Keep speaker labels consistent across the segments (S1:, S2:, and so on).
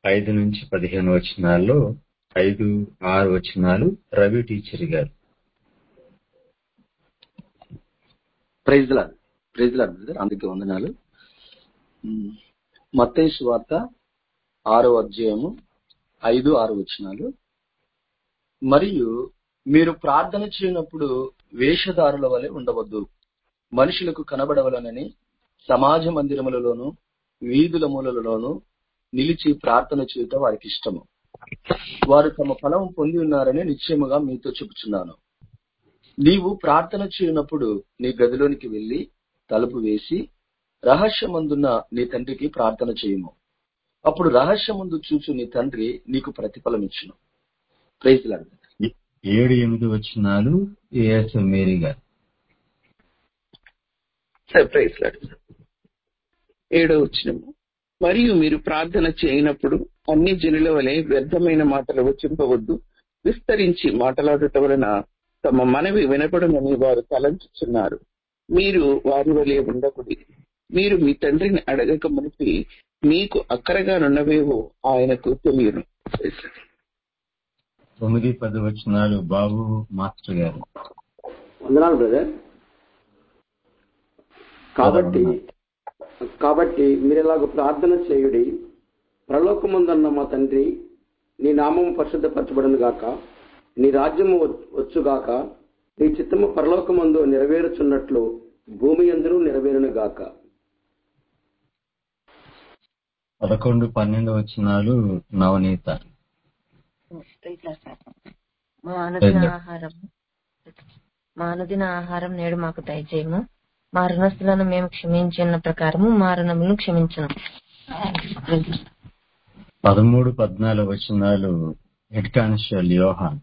S1: ఐదు నుంచి పదిహేను వచనాల్లో ఐదు ఆరు వచనాలు రవి టీచర్ గారు
S2: praise Lord praise Lord brother అందుకే వందనాలు ఉమ్, మత్తయి సువార్త ఆరో అధ్యాయము ఐదు ఆరు వచనాలు మరియు మీరు ప్రార్థన చేయనప్పుడు వేషధారుల వలె ఉండవద్దు మనుషులకు కనబడవలనని సమాజ మందిరములలోను వీధుల మూలలలోను నిలిచి ప్రార్థన చేయుట వారికి ఇష్టము వారు తమ ఫలం పొంది ఉన్నారని నిశ్చయముగా మీతో చెబుతున్నాను నీవు ప్రార్థన చేయనప్పుడు నీ గదిలోనికి వెళ్లి తలుపు వేసి రహస్యమందున్న నీ తండ్రికి ప్రార్థన చేయము అప్పుడు రహస్యమందు చూచు నీ తండ్రి నీకు ప్రతిఫలం ఇచ్చును ప్రైజ్ లాడ్
S1: ఏ- ఏడు ఎనిమిది వచనాలు ఏఎస్ మేరీ గారు
S3: సర్ప్రైజ్ లాడ్ ఏడో వచ్చినము మరియు మీరు ప్రార్థన చేయనప్పుడు అన్ని జనుల వలె వ్యర్థమైన మాటలు వచ్చింపవద్దు విస్తరించి మాటలాడుట వలన తమ మనవి వినపడమని వారు తలంచుచున్నారు మీరు వారి వలె ఉండకుడి మీరు మీ తండ్రిని అడగక మునిపి మీకు అక్కరగానున్నవేవో ఆయనకు తెలియను
S1: తొమ్మిది పది వచనాలు బాబు మాస్టర్ గారు
S4: వందనాలు బ్రదర్ కాబట్టి కాబట్టి మీరు ఇలాగ ప్రార్థన చేయుడి పరలోకముందన్న మా తండ్రి నీ నామము పరిశుద్ధపరచబడును గాక నీ రాజ్యము వచ్చుగాక నీ చిత్తము పరలోకమందు నెరవేరుచున్నట్లు భూమి అందరూ నెరవేరును గాక
S1: పదకొండు పన్నెండు వచనాలు నవనీత
S5: మా అనుదిన
S1: ధన్య-
S5: ఆహారం మా అనుదిన ఆహారం నేడు మాకు దయచేయము మా రుణస్థులను మేము క్షమించిన ప్రకారము మా రుణములను క్షమించను
S1: పదమూడు పద్నాలుగు వచనాలు హెడ్ కానిస్టేబుల్ యోహాన్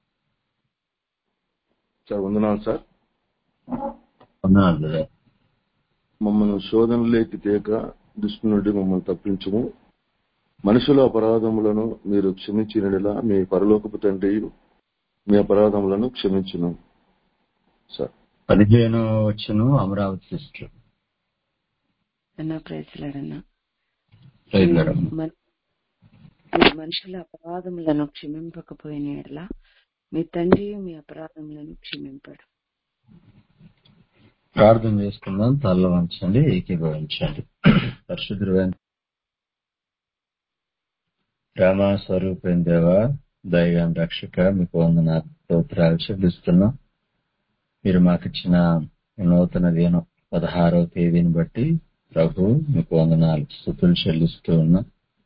S6: సార్ వందనాలు సార్
S1: వందనాలు బ్రదర్.
S6: మమ్మల్ని శోధనలోకి తేక దుష్టు నుండి మమ్మల్ని తప్పించుము మనుషుల అపరాధములను మీరు క్షమించినలా మీ పరలోకపు తండ్రి మీ అపరాధములను క్షమించును సార్
S1: పదిహేను వచ్చును అమరావతి సిస్టర్
S7: అన్న ప్రైజ్లాడన్నా
S1: ప్రైజ్ మేడం
S7: మీ మనుషుల అపరాధములను క్షమింపకపోయిన ఎడల మీ తండ్రి మీ అపరాధములను క్షమింపడు
S1: ప్రార్థన చేసుకుందాం తల్ల వంచండి ఏకీభవించండి పరిశుద్ధుడైన రామ స్వరూపం దేవ దైవం రక్షక మీకు వందన స్తోత్రాలు చెల్లిస్తున్నాం మీరు మాకు ఇచ్చిన నూతన దినం పదహారవ తేదీని బట్టి ప్రభు మీకు వందనాలు స్థుతులు చెల్లిస్తూ ఉన్నాం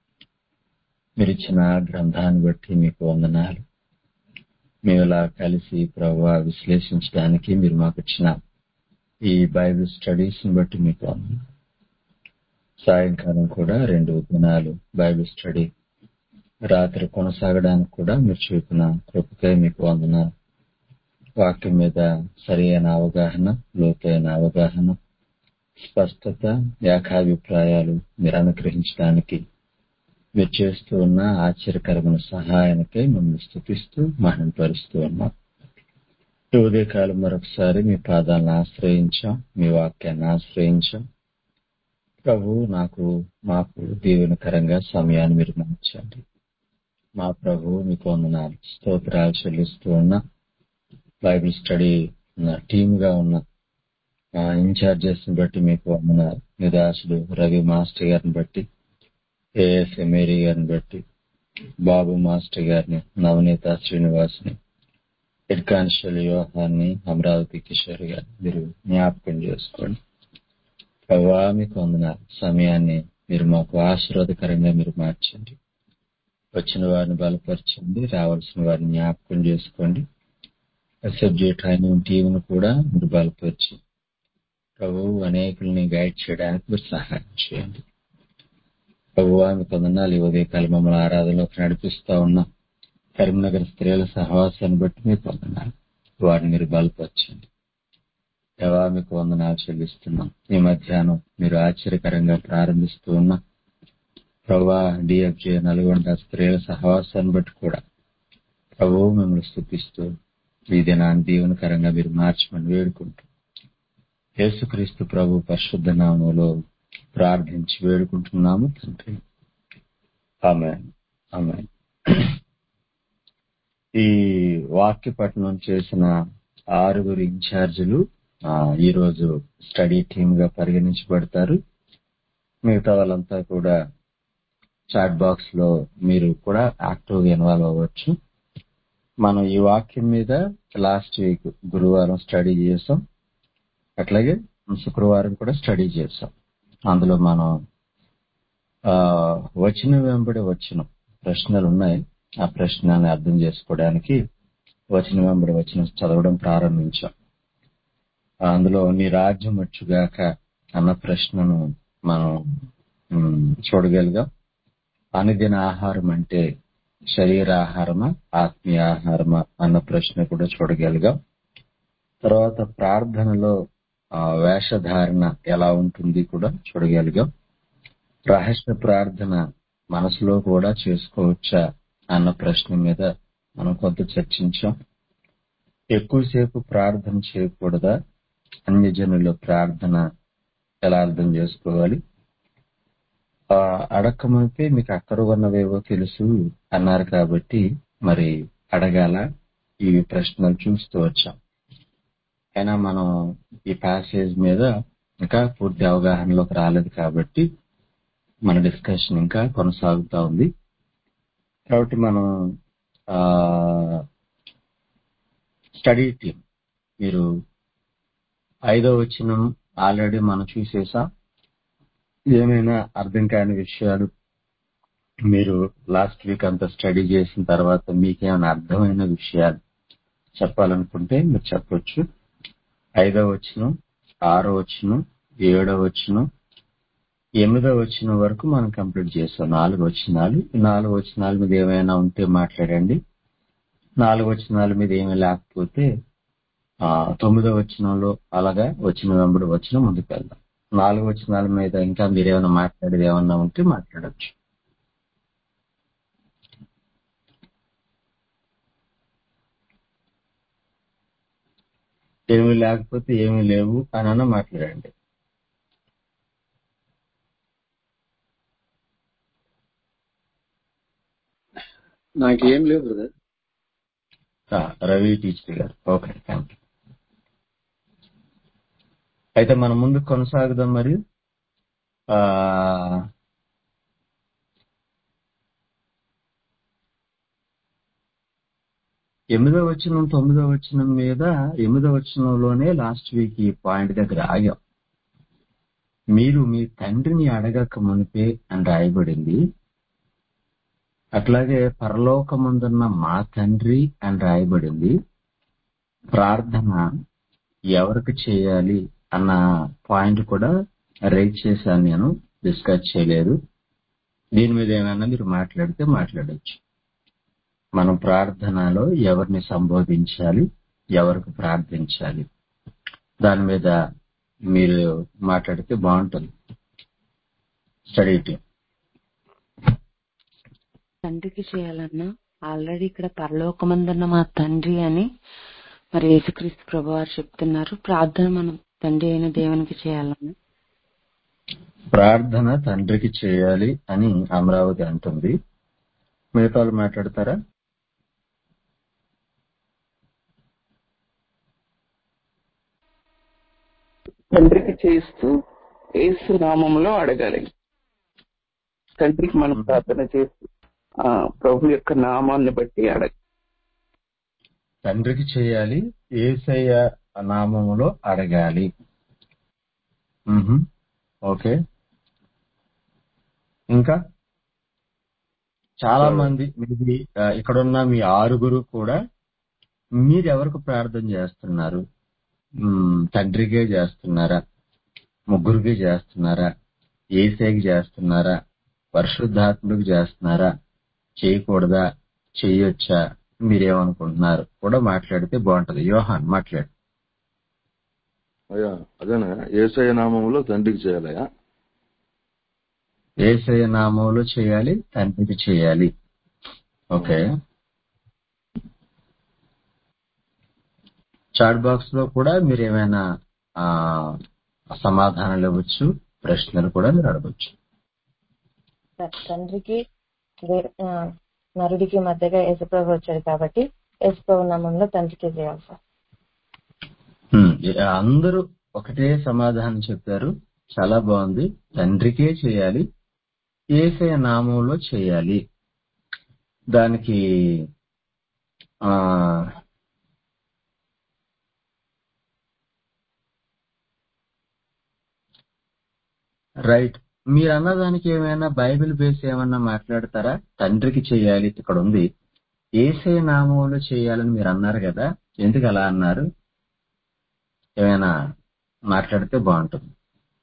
S1: మీరు ఇచ్చిన గ్రంథాన్ని బట్టి మీకు వందనాలు మేము ఇలా కలిసి ప్రభు విశ్లేషించడానికి మీరు మాకు ఇచ్చిన ఈ బైబిల్ స్టడీస్ ని బట్టి మీకు వందనాలు సాయంకాలం కూడా రెండు దినాలు బైబిల్ స్టడీ రాత్రి కొనసాగడానికి కూడా మీరు చూపిన కృపకై మీకు వందనాలు వాక్యం మీద సరి అయిన అవగాహన లోతైన అవగాహన స్పష్టత ఏకాభిప్రాయాలు మీరు అనుగ్రహించడానికి మీరు చేస్తూ ఉన్న ఆశ్చర్యకరమైన సహాయానికై మిమ్మల్ని స్థుతిస్తూ మహింపరుస్తూ ఉన్నాం ఈ ఉదయకాలం మరొకసారి మీ పాదాలను ఆశ్రయించాం మీ వాక్యాన్ని ఆశ్రయించాం ప్రభు నాకు మాకు దీవెనకరంగా సమయాన్ని మీరు మార్చండి మా ప్రభు మీకు వందనాలు స్తోత్రాలు చెల్లిస్తూ ఉన్నా బైబిల్ స్టడీ ఉన్న టీమ్ గా ఉన్న ఆ ఇన్ఛార్జెస్ ని బట్టి మీకు వందనాలు నిదాసుడు రవి మాస్టర్ గారిని బట్టి ఏఎస్ మేరీ గారిని బట్టి బాబు మాస్టర్ గారిని నవనీత శ్రీనివాస్ని హెడ్ కానిస్టేబుల్ వ్యూహాన్ని అమరావతి కిషోర్ గారిని మీరు జ్ఞాపకం చేసుకోండి ప్రభా మీకు వందనాలు సమయాన్ని మీరు మాకు ఆశీర్వాదకరంగా మీరు మార్చండి వచ్చిన వారిని బలపరచండి రావాల్సిన వారిని జ్ఞాపకం చేసుకోండి ఎస్ఎఫ్జే ట్రైనింగ్ టీంను కూడా మీరు బలపరిచి ప్రభు అనేకుల్ని గైడ్ చేయడానికి మీరు సహాయం చేయండి ప్రభు మీకు వందనాలు ఈ ఉదయకాలం మమ్మల్ని ఆరాధనలోకి నడిపిస్తా ఉన్న కరీంనగర్ స్త్రీల సహవాసాన్ని బట్టి మీకు వందనాలు వారిని మీరు బలపరచండి దేవా మీకు వందనాలు చెల్లిస్తున్నాం ఈ మధ్యాహ్నం మీరు ఆశ్చర్యకరంగా ప్రారంభిస్తూ ఉన్న ప్రభా డిఎఫ్జే నల్గొండ స్త్రీల సహవాసాన్ని బట్టి కూడా ప్రభు మిమ్మల్ని స్థుతిస్తూ ఈ దినాన్ని దీవెనకరంగా మీరు మార్చమని వేడుకుంటూ యేసుక్రీస్తు ప్రభు పరిశుద్ధ నామంలో ప్రార్థించి వేడుకుంటున్నాము తండ్రి ఆమె ఆమె ఈ వాక్య పఠనం చేసిన ఆరుగురు ఇన్ఛార్జీలు ఆ, ఈ రోజు స్టడీ టీమ్ గా పరిగణించబడతారు మిగతా వాళ్ళంతా కూడా చాట్ బాక్స్ లో మీరు కూడా యాక్టివ్ గా ఇన్వాల్వ్ అవ్వచ్చు మనం ఈ వాక్యం మీద లాస్ట్ వీక్ గురువారం స్టడీ చేసాం అట్లాగే శుక్రవారం కూడా స్టడీ చేసాం అందులో మనం ఆ వచ్చిన వెంబడి వచ్చిన ప్రశ్నలు ఉన్నాయి ఆ ప్రశ్నని అర్థం చేసుకోవడానికి వచ్చిన వెంబడి వచ్చిన చదవడం ప్రారంభించాం అందులో నీ రాజ్యం వచ్చుగాక అన్న ప్రశ్నను మనం ఉమ్, చూడగలిగాం అనుదిన ఆహారం అంటే శరీరాహారమా ఆత్మీయ ఆహారమా అన్న ప్రశ్న కూడా చూడగలిగాం తర్వాత ప్రార్థనలో ఆ, వేషధారణ ఎలా ఉంటుంది కూడా చూడగలిగాం రహస్య ప్రార్థన మనసులో కూడా చేసుకోవచ్చా అన్న ప్రశ్న మీద మనం కొంత చర్చించాం ఎక్కువసేపు ప్రార్థన చేయకూడదా అన్య జనుల ప్రార్థన ఎలా అర్థం చేసుకోవాలి ఆ, అడక్కమంటే మీకు అక్కడ ఉన్నవేవో తెలుసు అన్నారు కాబట్టి మరి అడగాల ఈ ప్రశ్నలు చూస్తూ వచ్చాం అయినా మనం ఈ ప్యాసేజ్ మీద ఇంకా పూర్తి అవగాహనలోకి రాలేదు కాబట్టి మన డిస్కషన్ ఇంకా కొనసాగుతా ఉంది కాబట్టి మనం స్టడీ టీం మీరు ఐదో వచ్చిన ఆల్రెడీ మనం చూసేసాం ఏమైనా అర్థం కాని విషయాలు మీరు లాస్ట్ వీక్ అంతా స్టడీ చేసిన తర్వాత మీకేమైనా అర్థమైన విషయాలు చెప్పాలనుకుంటే మీరు చెప్పొచ్చు ఐదో వచ్చిన ఆరో వచ్చిన ఏడో వచ్చిన ఎనిమిదో వచ్చిన వరకు మనం కంప్లీట్ చేస్తాం నాలుగు వచ్చినాలు ఈ నాలుగు వచ్చినాల మీద ఏమైనా ఉంటే మాట్లాడండి నాలుగు వచ్చినాల మీద ఏమీ లేకపోతే ఆ తొమ్మిదో వచనంలో అలాగా వచ్చిన వెంబడి వచ్చిన ముందుకు వెళ్దాం నాలుగు వచనాల మీద ఇంకా మీరు ఏమైనా మాట్లాడేది ఏమన్నా ఉంటే మాట్లాడొచ్చు ఏమీ లేకపోతే ఏమీ లేవు అని అన్న మాట్లాడండి
S2: నాకేం లేవు బ్రదర్
S1: ఆ, రవి టీచర్ గారు ఓకే థ్యాంక్ యూ అయితే మనం ముందు కొనసాగుదాం మరి ఆ ఎనిమిదో వచనం తొమ్మిదో వచనం మీద ఎనిమిదో వచనంలోనే లాస్ట్ వీక్ ఈ పాయింట్ దగ్గర ఆగాం మీరు మీ తండ్రిని అడగక మునిపే అని రాయబడింది అట్లాగే పరలోకమందున్న మా తండ్రి అని రాయబడింది ప్రార్థన ఎవరికి చేయాలి అన్న పాయింట్ కూడా రైట్ చేశాను నేను డిస్కస్ చేయలేదు దీని మీద ఏమైనా మీరు మాట్లాడితే మాట్లాడొచ్చు మనం ప్రార్థనలో ఎవరిని సంబోధించాలి ఎవరికి ప్రార్థించాలి దాని మీద మీరు మాట్లాడితే బాగుంటుంది స్టడీ టీం
S7: తండ్రికి చేయాలన్నా ఆల్రెడీ ఇక్కడ పరలోకమందున్న మా తండ్రి అని మరి యేసుక్రీస్తు ప్రభు వారు చెప్తున్నారు ప్రార్థన మనం తండ్రి అయిన దేవునికి చేయాలన్నా
S1: ప్రార్థన తండ్రికి చేయాలి అని అమరావతి అంటుంది మిగతా వాళ్ళు మాట్లాడతారా
S3: తండ్రికి చేస్తూ ఏసు నామంలో అడగాలి తండ్రికి మనం ప్రార్థన చేస్తూ ఆ ప్రభు యొక్క నామాన్ని బట్టి అడగ
S1: తండ్రికి చేయాలి ఏసయ్య నామములో అడగాలి మ్హూ. ఓకే ఇంకా చాలా మంది మీది ఆ, ఇక్కడున్న మీ ఆరుగురు కూడా మీరు ఎవరికి ప్రార్థన చేస్తున్నారు మ్, తండ్రికే చేస్తున్నారా ముగ్గురికి చేస్తున్నారా ఏసైకి చేస్తున్నారా పరిశుద్ధాత్మకు చేస్తున్నారా చేయకూడదా చేయొచ్చా మీరేమనుకుంటున్నారు కూడా మాట్లాడితే బాగుంటది యోహాన్ మాట్లాడు
S6: అయ్యా అదేనా ఏసయ నామంలో తండ్రికి చేయాలయా
S1: ఏసయ్య నామంలో చేయాలి తండ్రికి చేయాలి ఓకే చాట్ బాక్స్ లో కూడా మీరు ఏమైనా ఆ, సమాధానాలు ఇవ్వచ్చు ప్రశ్నలు కూడా మీరు అడగచ్చు
S5: త- తండ్రికి దే- ఆ, నరుడికి మధ్యగా యేసుప్రభు వచ్చాడు కాబట్టి యేసుప్రభు నామంలో తండ్రికి చేయాలి సార్
S1: ఉమ్, అందరూ ఒకటే సమాధానం చెప్పారు చాలా బాగుంది తండ్రికే చేయాలి ఏసయ నామంలో చేయాలి దానికి ఆ రైట్ మీరు అన్నదానికి ఏమైనా బైబిల్ బేస్ ఏమన్నా మాట్లాడతారా తండ్రికి చేయాలి ఇక్కడ ఉంది ఏసే నామంలో చేయాలని మీరు అన్నారు కదా ఎందుకు అలా అన్నారు ఏమైనా మాట్లాడితే బాగుంటుంది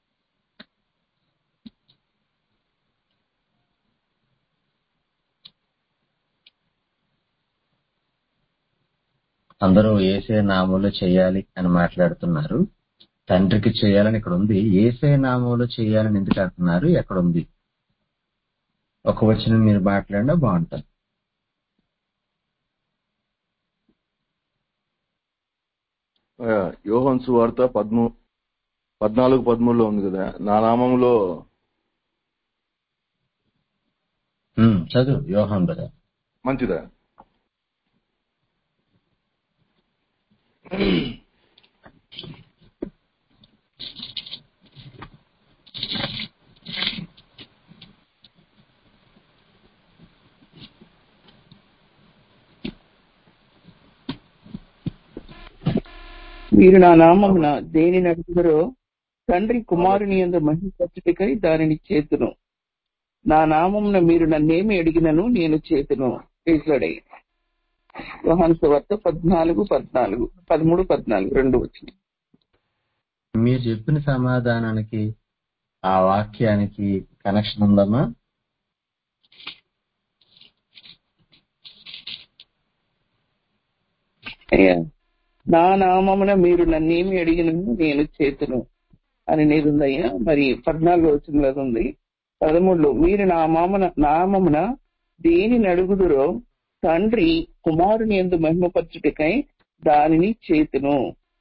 S1: అందరూ ఏసే నామంలో చేయాలి అని మాట్లాడుతున్నారు తండ్రికి చేయాలని ఇక్కడ ఉంది ఏసే నామంలో చేయాలని ఎందుకు అంటున్నారు ఎక్కడ ఉంది ఒక వచనం మీరు మాట్లాడినా బాగుంటుంది
S6: అయ్యా, యోహాన్ సువార్త పద్ము పద్నాలుగు పదమూడులో ఉంది కదా నా నామంలో
S1: ఉమ్, చదువు యోహాన్ బ్రదర్
S6: మంచిదా
S3: మీరు నా నామమున దేని నడుపుదరో తండ్రి కుమారుని యందు మహిమపరచుటకై దానిని చేతును నా నామమున మీరు నన్నేమి అడిగినను నేను చేతును ఇట్లడే యోహాను సువార్త పద్నాలుగు పద్నాలుగు పదమూడు పద్నాలుగు రెండు వచ్చినాయి
S1: మీరు చెప్పిన సమాధానానికి ఆ వాక్యానికి కనెక్షన్ ఉందమ్మా
S3: అయ్యా నా నామమున మీరు నన్నేమి అడిగినను నేను చేతును అని అనేది ఉందయ్యా మరి పద్నాలుగు వచ్చిన ఉంది పదమూడులో మీరు నా మామన నామమున దేని నడుగుదురో తండ్రి కుమారుని ఎందు మహిమపరచుటకై దానిని చేతును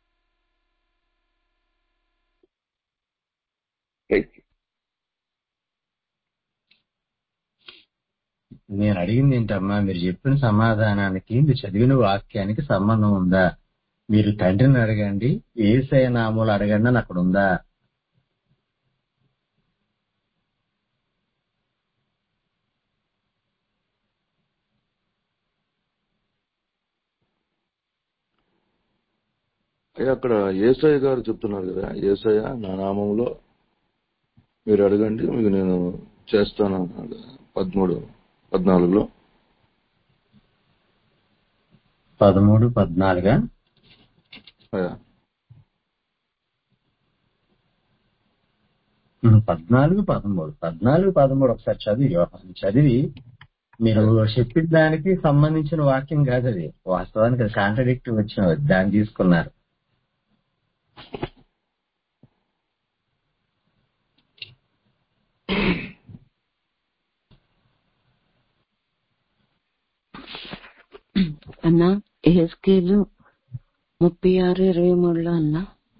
S1: నేను అడిగింది ఏంటమ్మా మీరు చెప్పిన సమాధానానికి మీరు చదివిన వాక్యానికి సంబంధం ఉందా మీరు తండ్రిని అడగండి ఏసయ నామూలు అడగండి అని అక్కడ ఉందా
S6: అయ్యా అక్కడ ఏసయ్య గారు చెప్తున్నారు కదా ఏసయ్య నా నామంలో మీరు అడగండి మీకు నేను చేస్తాను అన్నాడు కదా, పదమూడు పద్నాలుగులో
S1: పదమూడు పద్నాలుగా
S6: అయ్యా
S1: ఉమ్, పద్నాలుగు పదమూడు పద్నాలుగు పదమూడు ఒకసారి చదివి యోహాను చదివి మీరు చెప్పిన దానికి సంబంధించిన వాక్యం కాదు అది వాస్తవానికి అది కాంట్రడిక్ట్ వచ్చిన దాన్ని తీసుకున్నారు
S7: అన్న ఏహెస్కేలు ముప్పై ఆరు ఇరవై మూడులో అన్న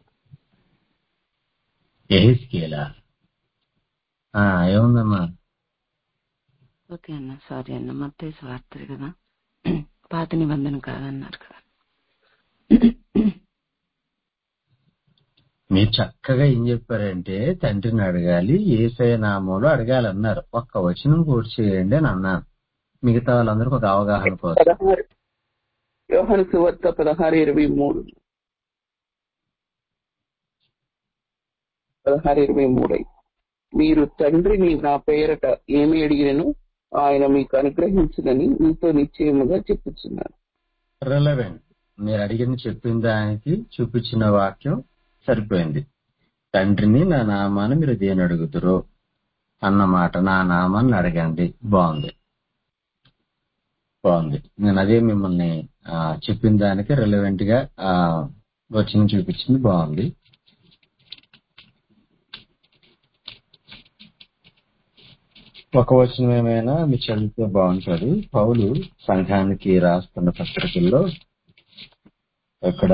S1: ఎహిస్కేలా ఆ, ఏముందమ్మా
S7: ఓకే అన్న సారీ అన్న మొత్తం స్వార్థది కదా పాత నిబంధన కాదన్నారు కదా
S1: మీరు చక్కగా ఏం చెప్పారంటే తండ్రిని అడగాలి ఏసయ నామంలో అడగాలన్నారు ఒక్క వచనం పూర్తి చేయండి అని అన్నాను మిగతా వాళ్ళందరికీ ఒక అవగాహన కోసం
S3: పదహారు యోహాను సువార్త పదహారు ఇరవై మూడు పదహారు ఇరవై మూడు మీరు తండ్రిని నా పేరట ఏమి అడిగినను ఆయన మీకు అనుగ్రహించునని మీతో నిశ్చయముగా చెప్పుచున్నాను
S1: రిలవెంట్ మీరు అడిగింది చెప్పిన దానికి చూపించిన వాక్యం సరిపోయింది తండ్రిని నా నామాన్ని మీరు దేని అడుగుతురు అన్నమాట నా నామాన్ని అడగండి బాగుంది బాగుంది నేను అదే మిమ్మల్ని ఆ, చెప్పిన దానికి రిలవెంట్ గా ఆ, వచ్చిన చూపించింది బాగుంది ఒక వచనం ఏమైనా మీరు చదివితే బాగుంటుంది పౌలు సంఘానికి రాస్తున్న పత్రికల్లో ఇక్కడ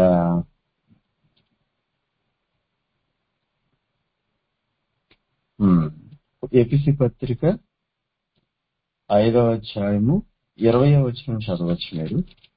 S1: ఉమ్, ఎపిసి పత్రిక ఐదవ అధ్యాయము ఇరవై వచనం చదవచ్చు మీరు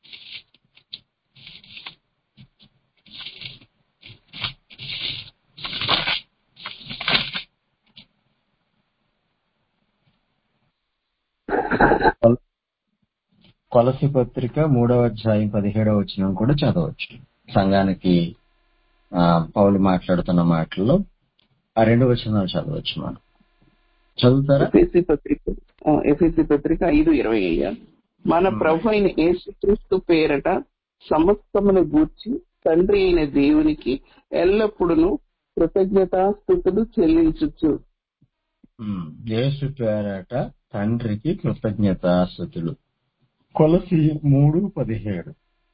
S1: కొల- కొలసి పత్రిక మూడవ అధ్యాయం పదిహేడవ వచనం కూడా చదవచ్చు సంఘానికి ఆ, పౌలు మాట్లాడుతున్న మాటల్లో ఆ రెండు వచనాలు చదవచ్చు మనం చదువుతారా
S3: ఎఫ్ఎస్సి పత్రిక ఆ, ఎఫ్ఎస్సి పత్రిక ఐదు ఇరవై అయ్యా మన ప్రభు అయిన యేసుక్రీస్తు పేరట సమస్తమును గూర్చి తండ్రి అయిన దేవునికి ఎల్లప్పుడూ కృతజ్ఞతాస్థుతులు చెల్లించుచు
S1: ఉమ్, యేసు పేరట తండ్రికి కృతజ్ఞతాస్థుతులు కొలసి మూడు పదిహేడు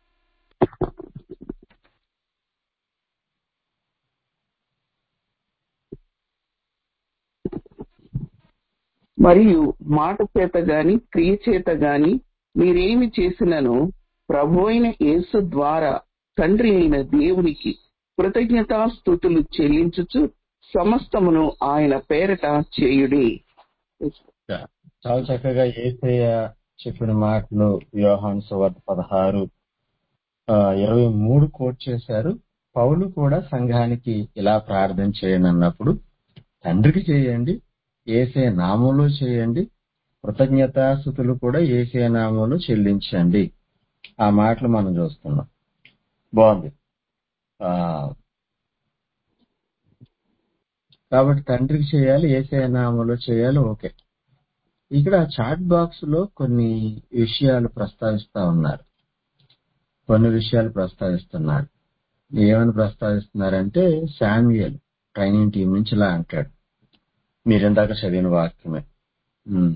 S3: మరియు మాట చేత గాని క్రియ చేత గాని మీరేమి చేసినను ప్రభు అయిన యేసు ద్వారా తండ్రి అయిన దేవునికి కృతజ్ఞతాస్థుతులు చెల్లించుచు సమస్తమును ఆయన పేరట చేయుడి
S1: చాలా చక్కగా ఏసయ్య చెప్పిన మాటలు యోహాన్ సువార్త పదహారు ఆ, ఇరవై మూడు కోట్ చేశారు పౌలు కూడా సంఘానికి ఇలా ప్రార్థన చేయండి అన్నప్పుడు తండ్రికి చేయండి ఏసే నామంలో చేయండి కృతజ్ఞతాస్థుతులు కూడా ఏసే నామంలో చెల్లించండి ఆ మాటలు మనం చూస్తున్నాం బాగుంది ఆ కాబట్టి తండ్రికి చేయాలి ఏసే నామంలో చేయాలి ఓకే ఇక్కడ చాట్ బాక్స్ లో కొన్ని విషయాలు ప్రస్తావిస్తా ఉన్నారు కొన్ని విషయాలు ప్రస్తావిస్తున్నారు ఏమని ప్రస్తావిస్తున్నారంటే శామ్యుయల్ ట్రైనింగ్ టీం నుంచి ఇలా అంటాడు మీరు ఇందాక చదివిన వాక్యమే ఉమ్.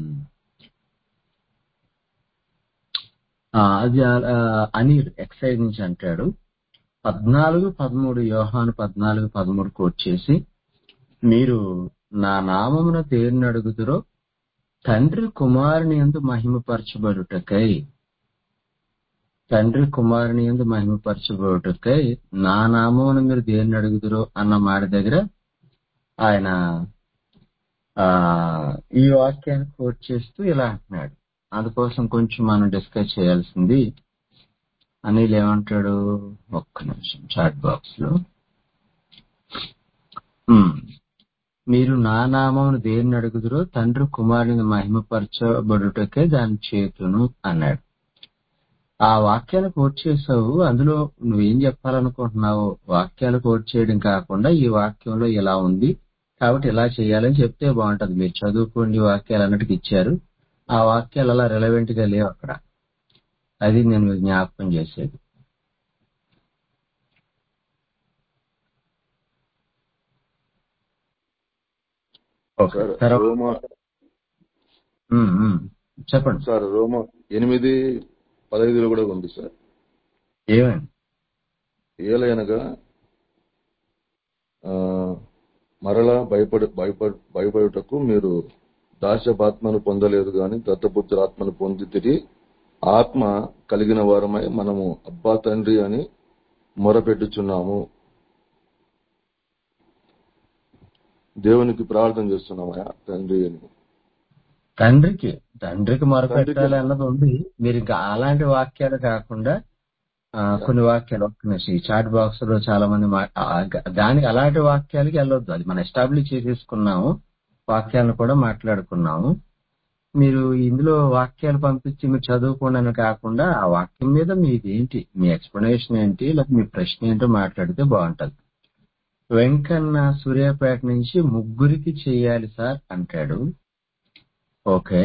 S1: ఆ, అది ఆ, అనిల్ ఎక్సైజ్ నుంచి అంటాడు పద్నాలుగు పదమూడు యోహాను పద్నాలుగు పదమూడు కోట్ చేసి మీరు నా నామమున దేన్ని అడుగుదురో తండ్రి కుమారుని ఎందు మహిమపరచబడుటకై తండ్రి కుమారుని ఎందు మహిమపరచబడుటకై నా నామమున మీరు దేన్ని అడుగుదురో అన్న మాట దగ్గర ఆయన ఆ ఈ వాక్యాన్ని కోట్ చేస్తూ ఇలా అంటున్నాడు అందుకోసం కొంచెం మనం డిస్కస్ చేయాల్సింది అనిల్ ఏమంటాడు ఒక్క నిమిషం చాట్ బాక్స్ లో ఉమ్. మీరు నా నామమును దేన్ని అడుగుదురో తండ్రి కుమారుని మహిమపరచబడుటకే దాని చేతును అన్నాడు ఆ వాక్యాలు కోట్ చేసావు అందులో నువ్వేం చెప్పాలనుకుంటున్నావు వాక్యాలు కోట్ చేయడం కాకుండా ఈ వాక్యంలో ఇలా ఉంది కాబట్టి ఇలా చేయాలని చెప్తే బాగుంటది మీరు చదువుకోండి వాక్యాలు అన్నట్టుగా ఇచ్చారు ఆ వాక్యాలు అలా రిలవెంట్ గా లేవు అక్కడ అది నేను మీకు జ్ఞాపకం చేసేది ఓకే
S6: సార్
S1: తర్వాత
S6: రోమా
S1: ఉమ్, ఉమ్. చెప్పండి
S6: సార్ రోమా ఎనిమిది పదహైదులో కూడా ఉంది సార్
S1: ఏమైంది
S6: ఏలయనగా ఆ, మరలా భయపడు భయపడ భయపడుటకు మీరు దాస్యపాత్మను పొందలేదు గాని దత్తపుత్రాత్మను పొంది తిరిగి ఆత్మ కలిగిన వారమై మనము అబ్బా తండ్రి అని మొరపెట్టుచున్నాము దేవునికి ప్రార్థన చేస్తున్నామయ్యా తండ్రి అని
S1: తండ్రికి తండ్రికి మొరపెట్టాలి
S6: తండ్రికి
S1: అన్నది ఉంది మీరు ఇంకా అలాంటి వాక్యాలు కాకుండా ఆ, కొన్ని వాక్యాలు ఒక్క నిమిషం ఈ చాట్ బాక్స్ లో చాలా మంది మా- ఆ, గ- దానికి అలాంటి వాక్యాలకి వెళ్ళొద్దు అది మనం ఎస్టాబ్లిష్ చేసేసుకున్నాము వాక్యాలను కూడా మాట్లాడుకున్నాము మీరు ఇందులో వాక్యాలు పంపించి మీరు చదువుకోండి అని కాకుండా ఆ వాక్యం మీద మీది ఏంటి మీ ఎక్స్ప్లెనేషన్ ఏంటి లేకపోతే మీ ప్రశ్న ఏంటో మాట్లాడితే బాగుంటది వెంకన్న సూర్యాపేట నుంచి ముగ్గురికి చేయాలి సార్ అంటాడు ఓకే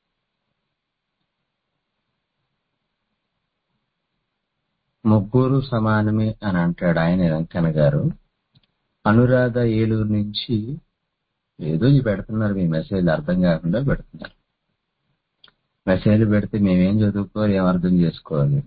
S1: ముగ్గురు సమానమే అని అంటాడు ఆయన వెంకన్న గారు అనురాధ ఏలూరు నుంచి ఏదో ఇది పెడుతున్నారు మీ మెసేజ్ అర్థం కాకుండా పెడుతున్నారు మెసేజ్ పెడితే మేమేం చదువుకోవాలి ఏం అర్థం చేసుకోవాలి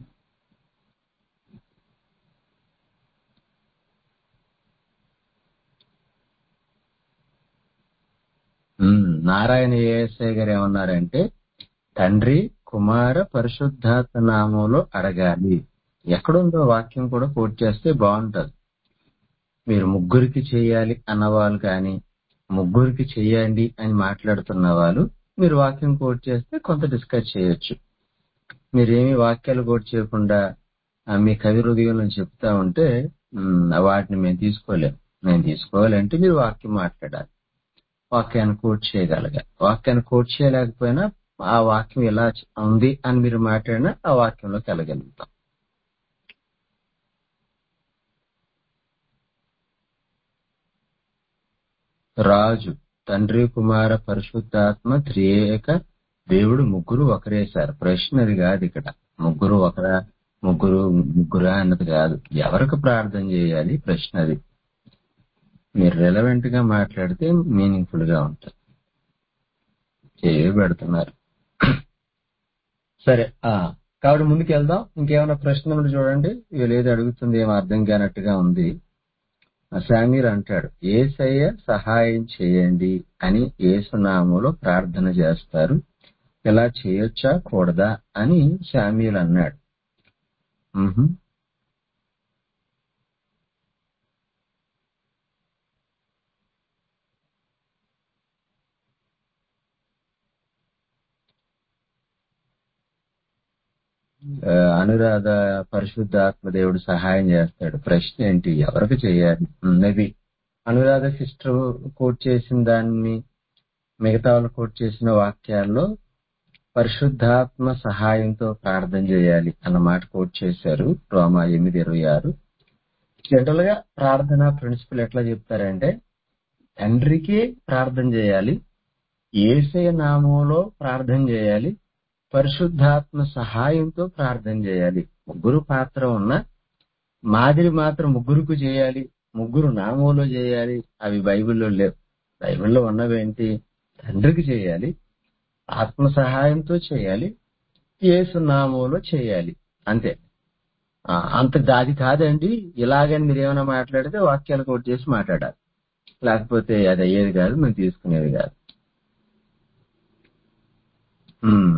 S1: ఉమ్, నారాయణ ఏఎస్ఐ గారు ఏమన్నారంటే తండ్రి కుమార పరిశుద్ధాత్మ నామంలో అడగాలి ఎక్కడుందో వాక్యం కూడా కోట్ చేస్తే బాగుంటది మీరు ముగ్గురికి చేయాలి అన్నవాళ్ళు కానీ ముగ్గురికి చేయండి అని మాట్లాడుతున్న వాళ్ళు మీరు వాక్యం కోట్ చేస్తే కొంత డిస్కస్ చేయొచ్చు మీరేమి వాక్యాలు కోట్ చేయకుండా ఆ, మీ కవి హృదయంలో చెప్తా ఉంటే ఉమ్, వాటిని మేము తీసుకోలేం మేము తీసుకోవాలంటే మీరు వాక్యం మాట్లాడాలి వాక్యాన్ని కోట్ చేయగలగాలి వాక్యాన్ని కోట్ చేయలేకపోయినా ఆ వాక్యం ఎలా ఉంది అని మీరు మాట్లాడినా ఆ వాక్యంలోకి వెళ్ళగలుగుతాం రాజు తండ్రి కుమార పరిశుద్ధాత్మ త్రియేక దేవుడు ముగ్గురు ఒకరే సార్ ప్రశ్న అది కాదు ఇక్కడ ముగ్గురు ఒకరా ముగ్గురు ముగ్గురా అన్నది కాదు ఎవరికి ప్రార్థన చేయాలి ప్రశ్న అది మీరు రెలవెంట్ గా మాట్లాడితే మీనింగ్ఫుల్ గా ఉంటుంది చేయి పెడుతున్నారు సరే ఆ కాబట్టి ముందుకు వెళ్దాం ఇంకేమైనా ప్రశ్న ఉంటే చూడండి వీళ్ళు ఏది అడుగుతుంది ఏం అర్థం కానట్టుగా ఉంది శామీర్ అంటాడు ఏసయ్య సహాయం చేయండి అని ఏసునామంలో ప్రార్థన చేస్తారు ఇలా చేయొచ్చా కూడదా అని శామీల్ అన్నాడు మ్హూ. ఆ, అనురాధ పరిశుద్ధాత్మ దేవుడు సహాయం చేస్తాడు ప్రశ్న ఏంటి ఎవరికి చేయాలి మేబీ అనురాధ సిస్టర్ కోట్ చేసిన దాన్ని మిగతా వాళ్ళు కోట్ చేసిన వాక్యాల్లో పరిశుద్ధాత్మ సహాయంతో ప్రార్థన చేయాలి అన్న మాట కోట్ చేశారు రోమా ఎనిమిది ఇరవై ఆరు జనరల్ గా ప్రార్థన ప్రిన్సిపల్ ఎట్లా చెప్తారంటే తండ్రికి ప్రార్థన చేయాలి ఏసయ నామంలో ప్రార్థన చేయాలి పరిశుద్ధాత్మ సహాయంతో ప్రార్థన చేయాలి ముగ్గురు పాత్ర ఉన్న మాదిరి మాత్రం ముగ్గురుకు చేయాలి ముగ్గురు నామంలో చేయాలి అవి బైబిల్లో లేవు బైబిల్లో ఉన్నవేంటి తండ్రికి చేయాలి ఆత్మ సహాయంతో చేయాలి యేసు నామంలో చేయాలి అంతే ఆ, అంత అది కాదండి ఇలాగని మీరు ఏమైనా మాట్లాడితే వాక్యాలు కోట్ చేసి మాట్లాడాలి లేకపోతే అది అయ్యేది కాదు మేము తీసుకునేది కాదు ఉమ్.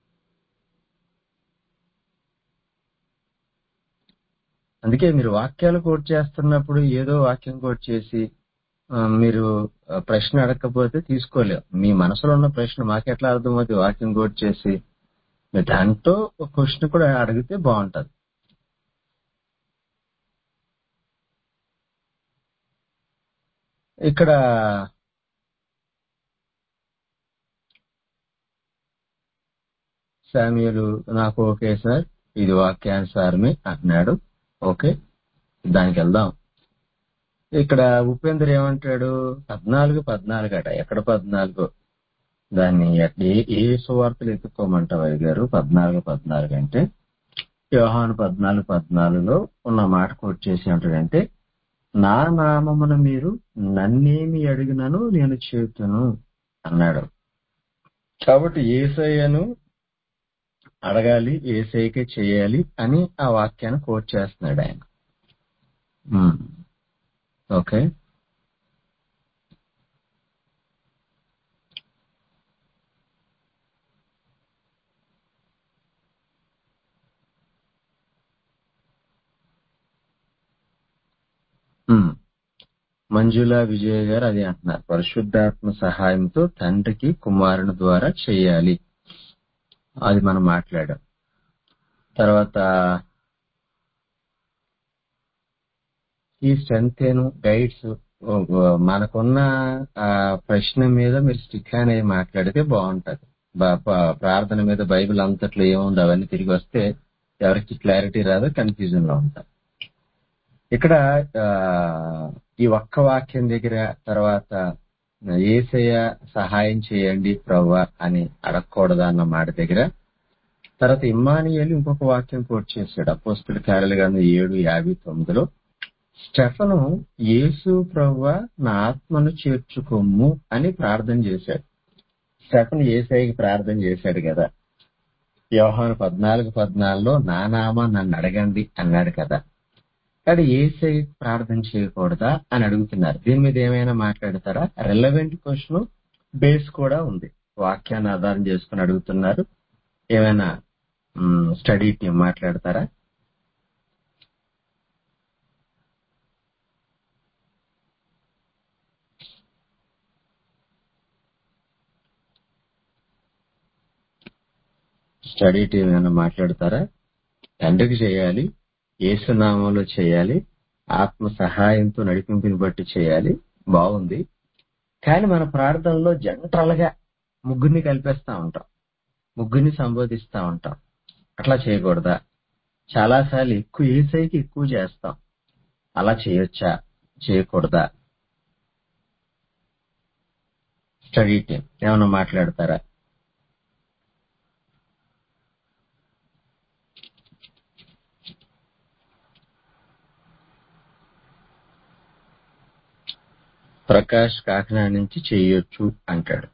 S1: అందుకే మీరు వాక్యాలు కోట్ చేస్తున్నప్పుడు ఏదో వాక్యం కోట్ చేసి ఆ, మీరు ఆ, ప్రశ్న అడగకపోతే తీసుకోలేవు మీ మనసులో ఉన్న ప్రశ్న మాకెట్లా అర్థమవుతుంది వాక్యం కోట్ చేసి మీరు దాంట్లో ఒక క్వశ్చన్ కూడా అడిగితే బాగుంటది ఇక్కడ శామ్యులు నాకు ఓకే సార్ ఇది వాక్యానుసారమే అంటున్నాడు ఓకే దానికి వెళ్దాం ఇక్కడ ఉపేంద్ర ఏమంటాడు పద్నాలుగు పద్నాలుగు అట ఎక్కడ పద్నాలుగు దాన్ని ఎట్- ఏ ఏ సువార్తలు ఎత్తుక్కోమంటావు అయ్య గారు పద్నాలుగు పద్నాలుగు అంటే వ్యవహాను పద్నాలుగు పద్నాలుగులో ఉన్న మాట కోట్ చేసి అంటాడంటే నా నామమున మీరు నన్నేమి అడిగినను నేను చేతును అన్నాడు కాబట్టి ఏసయ్యను అడగాలి ఏసైకే చేయాలి అని ఆ వాక్యాన్ని కోట్ చేస్తున్నాడు ఆయన ఉమ్. ఓకే ఉమ్. మంజుల విజయ్ గారు అది అంటున్నారు పరిశుద్ధాత్మ సహాయంతో తండ్రికి కుమారుని ద్వారా చేయాలి అది మనం మాట్లాడాం తర్వాత ఈ స్ట్రెంత్ గైడ్స్ మనకున్న ఆ ప్రశ్న మీద మీరు స్టిక్ అనేది మాట్లాడితే బాగుంటది బా- ప- ప్రార్థన మీద బైబిల్ అంతట్లో ఏముంది అవన్నీ తిరిగి వస్తే ఎవరికి క్లారిటీ రాదు కన్ఫ్యూజన్ లో ఉంటారు ఇక్కడ ఆ, ఈ ఒక్క వాక్యం దగ్గర తర్వాత ఏసయ్య సహాయం చేయండి ప్రవ్వా అని అడగకూడదా అన్న మాట దగ్గర తర్వాత ఇమ్మానియలు ఇంకొక వాక్యం కోట్ చేశాడు అపోస్తుల కార్యాల గ్రంథం ఏడు యాభై తొమ్మిదిలో స్టెఫను యేసు ప్రవ్వ నా ఆత్మను చేర్చుకోము అని ప్రార్థన చేశాడు స్టెఫన్ ఏసైకి ప్రార్థన చేశాడు కదా వ్యవహారం పద్నాలుగు పద్నాలుగులో నా నామా నన్ను అడగండి అన్నాడు కదా కానీ ఏసై ప్రార్థన చేయకూడదా అని అడుగుతున్నారు దీని మీద ఏమైనా మాట్లాడతారా రెలవెంట్ క్వశ్చన్ బేస్ కూడా ఉంది వాక్యాన్ని ఆధారం చేసుకుని అడుగుతున్నారు ఏమైనా స్టడీ టీం మాట్లాడతారా స్టడీ టీం ఏమైనా మాట్లాడతారా తండ్రికి చేయాలి ఏసునామంలో చేయాలి ఆత్మ సహాయంతో నడిపింపుని బట్టి చేయాలి బాగుంది కానీ మన ప్రార్థనలో జనరల్ గా ముగ్గురిని కలిపేస్తా ఉంటాం ముగ్గురిని సంబోధిస్తా ఉంటాం అట్లా చేయకూడదా చాలాసార్లు ఎక్కువ ఏసైకి ఎక్కువ చేస్తాం అలా చేయొచ్చా చేయకూడదా స్టడీ టీం ఏమైనా మాట్లాడతారా ప్రకాష్ కాకినాడ నుంచి చేయొచ్చు అంటాడు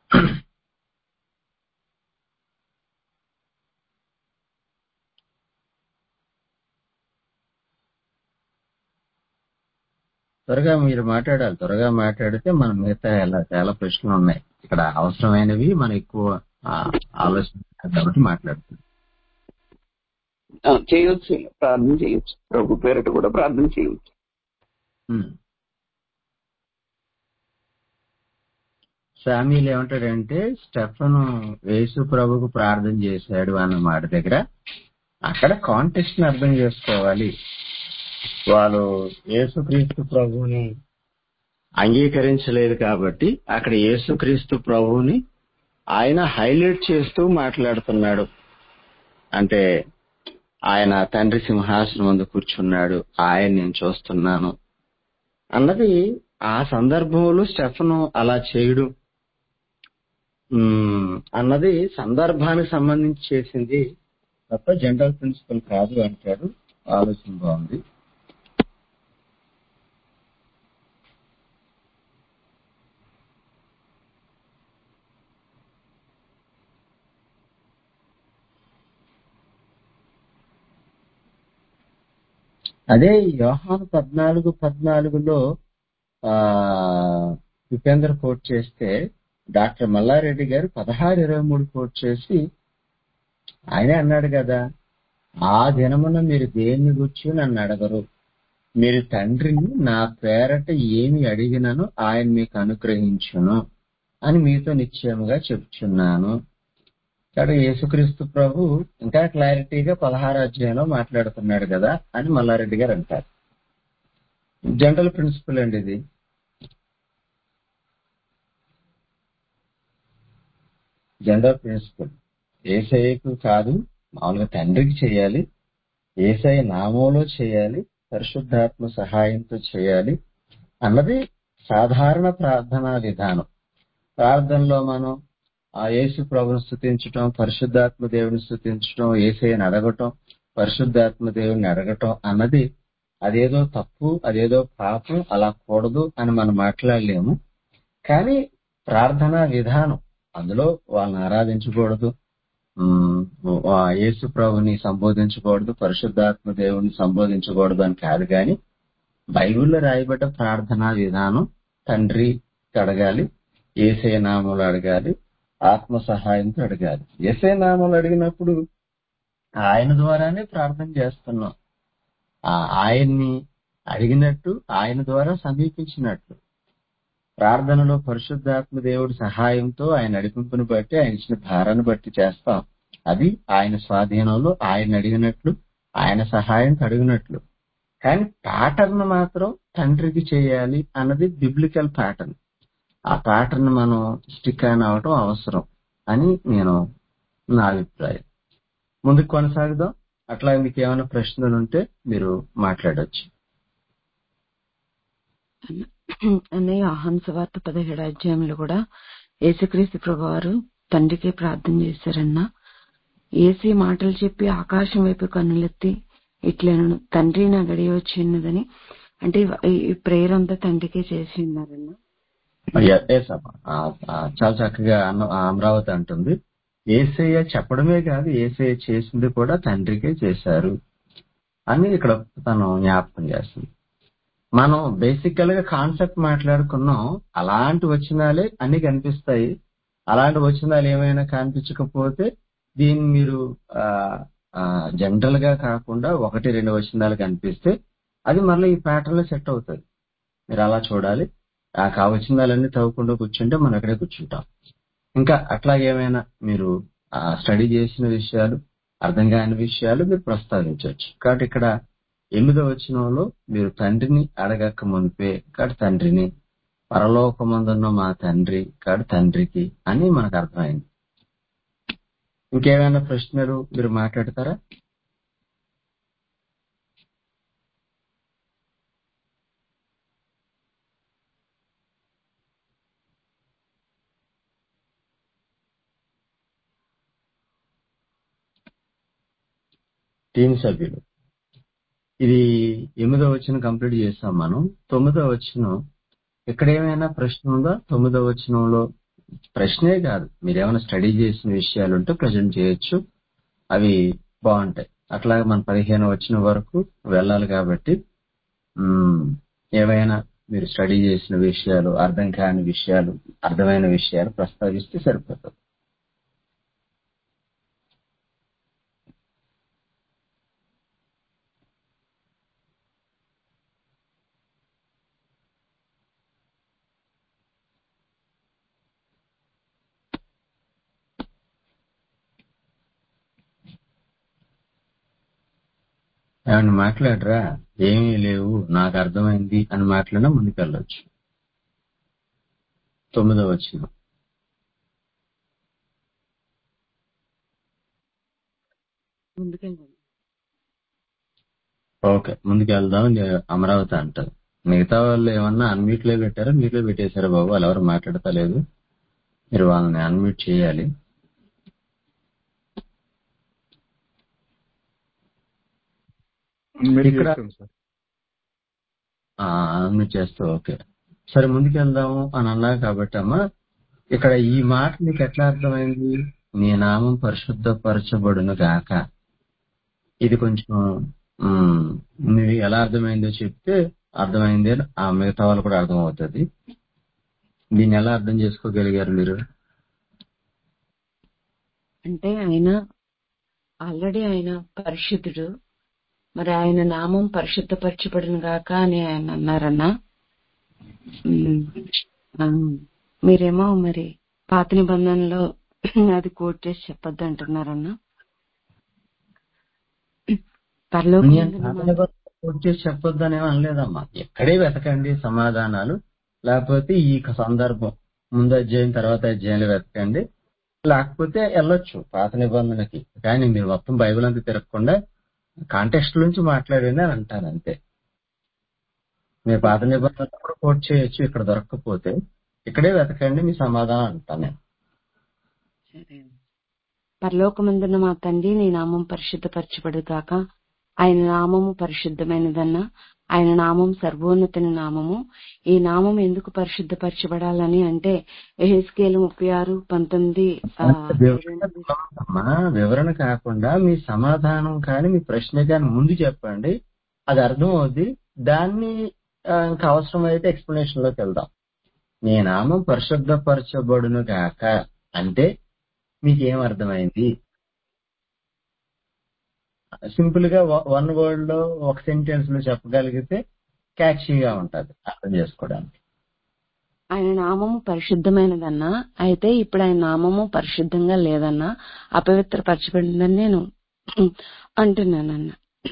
S1: త్వరగా మీరు మాట్లాడాలి త్వరగా మాట్లాడితే మనం మిగతా ఎలా చాలా ప్రశ్నలు ఉన్నాయి ఇక్కడ అవసరమైనవి మనం ఎక్కువ ఆ, ఆలోచన కాబట్టి మాట్లాడుతున్నాం
S3: ఆ, చేయొచ్చు ప్రార్థన చేయొచ్చు ప్రభు పేరట కూడా ప్రార్థన చేయొచ్చు
S1: ఉమ్. సామీలు ఏమంటాడంటే స్టెఫను యేసు ప్రభుకు ప్రార్థన చేశాడు అన్న మాట దగ్గర అక్కడ కాంటెక్స్ట్ ని అర్థం చేసుకోవాలి వాళ్ళు యేసుక్రీస్తు ప్రభువుని అంగీకరించలేదు కాబట్టి అక్కడ యేసుక్రీస్తు ప్రభువుని ఆయన హైలైట్ చేస్తూ మాట్లాడుతున్నాడు అంటే ఆయన తండ్రి సింహాసనం ముందు కూర్చున్నాడు ఆయన నేను చూస్తున్నాను అన్నది ఆ సందర్భంలో స్టెఫను అలా చేయడు ఉమ్, అన్నది సందర్భానికి సంబంధించి చేసింది తప్ప జనరల్ ప్రిన్సిపల్ కాదు అంటాడు ఆలోచన బాగుంది అదే యోహాను పద్నాలుగు పద్నాలుగులో ఆ ఉపేంద్ర కోట్ చేస్తే డాక్టర్ మల్లారెడ్డి గారు పదహారు ఇరవై మూడు కోట్ చేసి ఆయనే అన్నాడు కదా ఆ దినమున మీరు దేన్ని గుర్చి నన్ను అడగరు మీరు తండ్రిని నా పేరట ఏమి అడిగినను ఆయన మీకు అనుగ్రహించును అని మీతో నిశ్చయముగా చెప్తున్నాను ఇక్కడ యేసుక్రీస్తు ప్రభు ఇంకా క్లారిటీగా పదహారు అధ్యాయంలో మాట్లాడుతున్నాడు కదా అని మల్లారెడ్డి గారు అంటారు జనరల్ ప్రిన్సిపల్ అండి ఇది జనరల్ ప్రిన్సిపల్ ఏసఐకు కాదు మామూలుగా తండ్రికి చేయాలి ఏసఐ నామంలో చేయాలి పరిశుద్ధాత్మ సహాయంతో చేయాలి అన్నది సాధారణ ప్రార్థనా విధానం ప్రార్థనలో మనం ఆ యేసు ప్రభుని స్థుతించటం పరిశుద్ధాత్మ దేవుని స్థుతించటం ఏసైని అడగటం పరిశుద్ధాత్మ దేవుని అడగటం అన్నది అదేదో తప్పు అదేదో పాపం అలా కూడదు అని మనం మాట్లాడలేము కానీ ప్రార్థనా విధానం అందులో వాళ్ళని ఆరాధించకూడదు ఉమ్, ఆ యేసు ప్రభుని సంబోధించకూడదు పరిశుద్ధాత్మ దేవుని సంబోధించకూడదు అని కాదు కానీ బైబిల్లో రాయబడ్డ ప్రార్థనా విధానం తండ్రి అడగాలి ఏసే నామంలో అడగాలి ఆత్మ సహాయంతో అడగాలి ఏసే నామంలో అడిగినప్పుడు ఆయన ద్వారానే ప్రార్థన చేస్తున్నాం ఆ ఆయన్ని అడిగినట్టు ఆయన ద్వారా సమీపించినట్లు ప్రార్థనలో పరిశుద్ధాత్మ దేవుడి సహాయంతో ఆయన నడిపింపుని బట్టి ఆయన ఇచ్చిన భారాన్ని బట్టి చేస్తాం అది ఆయన స్వాధీనంలో ఆయన అడిగినట్లు ఆయన సహాయంతో అడిగినట్లు కానీ ప్యాటర్న్ మాత్రం తండ్రికి చేయాలి అన్నది బిబ్లికల్ ప్యాటర్న్ ఆ ప్యాటర్న్ మనం స్టిక్ ఆన్ అవటం అవసరం అని నేను నా అభిప్రాయం ముందుకు కొనసాగుదాం అట్లా మీకు ఏమైనా ప్రశ్నలు ఉంటే మీరు మాట్లాడొచ్చు
S7: అన్నయ్య ఆహన్ సువార్త పదిహేడు అధ్యాయంలో కూడా యేసుక్రీస్తు ప్రభువారు తండ్రికి ప్రార్థన చేశారన్న ఏసీ మాటలు చెప్పి ఆకాశం వైపు కన్నులెత్తి ఇట్లను తండ్రి నా గడియ వచ్చిన్నదని అంటే ఈ- ఈ ప్రేయర్ అంతా తండ్రికే చేసి ఉన్నారన్న
S1: యా- ఎస్ అమ్మా. ఆ, ఆ, చాలా చక్కగా అన్న- ఆ అమరావతి అంటుంది ఏసయ్య చెప్పడమే కాదు ఏసయ్య చేసింది కూడా తండ్రికే చేశారు అని ఇక్కడ తను జ్ఞాపకం చేస్తుంది మనం బేసికల్ గా కాన్సెప్ట్ మాట్లాడుకున్నాం అలాంటి వచనాలే అన్ని కనిపిస్తాయి అలాంటి వచనాలు ఏమైనా కనిపించకపోతే దీన్ని మీరు జనరల్ గా కాకుండా ఒకటి రెండు వచనాలు కనిపిస్తే అది మళ్ళీ ఈ ప్యాటర్న్ లో సెట్ అవుతుంది మీరు అలా చూడాలి ఆ కావచనాలన్నీ తవ్వకుండా కూర్చుంటే మనం అక్కడే కూర్చుంటాం ఇంకా అట్లాగేమైనా మీరు స్టడీ చేసిన విషయాలు అర్థం కాని విషయాలు మీరు ప్రస్తావించవచ్చు కాబట్టి ఇక్కడ ఎనిమిదో వచనంలో మీరు తండ్రిని అడగక మునిపే కాబట్టి తండ్రిని పరలోకమందున్న మా తండ్రి కాడు తండ్రికి అని మనకు అర్థమైంది ఇంకేమైనా ప్రశ్నలు మీరు మాట్లాడతారా టీం సభ్యులు ఇది ఎనిమిదో వచ్చిన కంప్లీట్ చేస్తాం మనం తొమ్మిదో వచ్చిన ఇక్కడ ఏమైనా ప్రశ్న ఉందా తొమ్మిదో వచనంలో ప్రశ్నే కాదు మీరేమైనా స్టడీ చేసిన విషయాలు ఉంటే ప్రజెంట్ చేయొచ్చు అవి బాగుంటాయి అట్లాగే మన పదిహేను వచ్చిన వరకు వెళ్ళాలి కాబట్టి ఉమ్, ఏవైనా మీరు స్టడీ చేసిన విషయాలు అర్థం కాని విషయాలు అర్థమైన విషయాలు ప్రస్తావిస్తే సరిపోతుంది ఏమన్నా మాట్లాడరా ఏమీ లేవు నాకు అర్థమైంది అని మాట్లాడినా ముందుకెళ్ళొచ్చు తొమ్మిదో వచ్చిన
S7: ముందుకెళ్ళండి
S1: ఓకే ముందుకెళ్దాం నే- అమరావతి అంటారు మిగతా వాళ్ళు ఏమన్నా అన్మ్యూట్ లో పెట్టారా మీట్లో పెట్టేశారా బాబు వాళ్ళు ఎవరు మాట్లాడతలేదు మీరు వాళ్ళని అన్మ్యూట్ చేయాలి
S8: మీరు
S1: ఇక్కడ
S8: చేస్తాం సార్
S1: అన్మ్యూట్ చేస్తే ఓకే సరే ముందుకెళ్దాము అని అన్నా కాబట్టి అమ్మా ఇక్కడ ఈ మాట నీకు ఎట్లా అర్థమైంది నీ నామం పరిశుద్ధపరచబడును గాక ఇది కొంచెం ఉమ్, నీకు ఎలా అర్థమైందో చెప్తే అర్థమైంది అని ఆ మిగతా వాళ్ళు కూడా అర్థమవుతుంది దీన్ని ఎలా అర్థం చేసుకోగలిగారు మీరు
S7: అంటే ఆయన ఆల్రెడీ ఆయన పరిశుద్ధుడు మరి ఆయన నామం పరిశుద్ధపరచబడిన గాక అని ఆయన అన్నారన్నా ఉమ్, ఆ, మీరేమో మరి పాత నిబంధనలో అది కోట్ చేసి చెప్పొద్దు అంటున్నారన్నా
S1: నేను
S7: పరలోకమందున
S1: పాత
S7: మా
S1: నిబంధన పూర్తి చేసి చెప్పొద్దని ఏమీ అనలేదమ్మా ఎక్కడే వెతకండి సమాధానాలు లేకపోతే ఈ సందర్భం ముందు అధ్యాయం తర్వాత అధ్యాయంలో వెతకండి లేకపోతే వెళ్ళొచ్చు పాత నిబంధనకి కానీ మీరు మొత్తం బైబిల్ అంతా తిరగకుండా కాంటెక్స్ట్ నుంచి మాట్లాడండి అని అంటాను అంతే మీరు పాత నిబంధన కూడా కోట్ చేయొచ్చు ఇక్కడ దొరకకపోతే ఇక్కడే వెతకండి మీ సమాధానం అంటాను నేను
S7: సరే. పరలోకమందున మా తండ్రి నీ నామం పరిశుద్ధపరచబడు కాక ఆయన నామము పరిశుద్ధమైనదన్నా ఆయన నామం సర్వోన్నతుని నామము ఈ నామం ఎందుకు పరిశుద్ధపరచబడాలని అంటే ఎహెస్కేలు ముప్పై ఆరు పంతొమ్మిది ఆ,
S1: వివరణ
S7: ఎనిమిది.
S1: అమ్మా వివరణ కాకుండా మీ సమాధానం కానీ మీ ప్రశ్న కానీ ముందు చెప్పండి అది అర్థం అవుద్ది దాన్ని ఆ, ఇంకా అవసరమైతే ఎక్స్ప్లెనేషన్ లోకి వెళ్దాం నీ నామం పరిశుద్ధపరచబడును కాక అంటే మీకేం అర్థమైంది సింపుల్ గా వన్ వర్డ్ లో ఒక సెంటెన్స్ లో చెప్పగలిగితే క్యాచీగా ఉంటది అర్థం చేసుకోవడానికి
S7: ఆయన నామము పరిశుద్ధమైనదన్నా అయితే ఇప్పుడు ఆయన నామము పరిశుద్ధంగా లేదన్నా అపవిత్రపరచబడిందని నేను అంటున్నానన్నా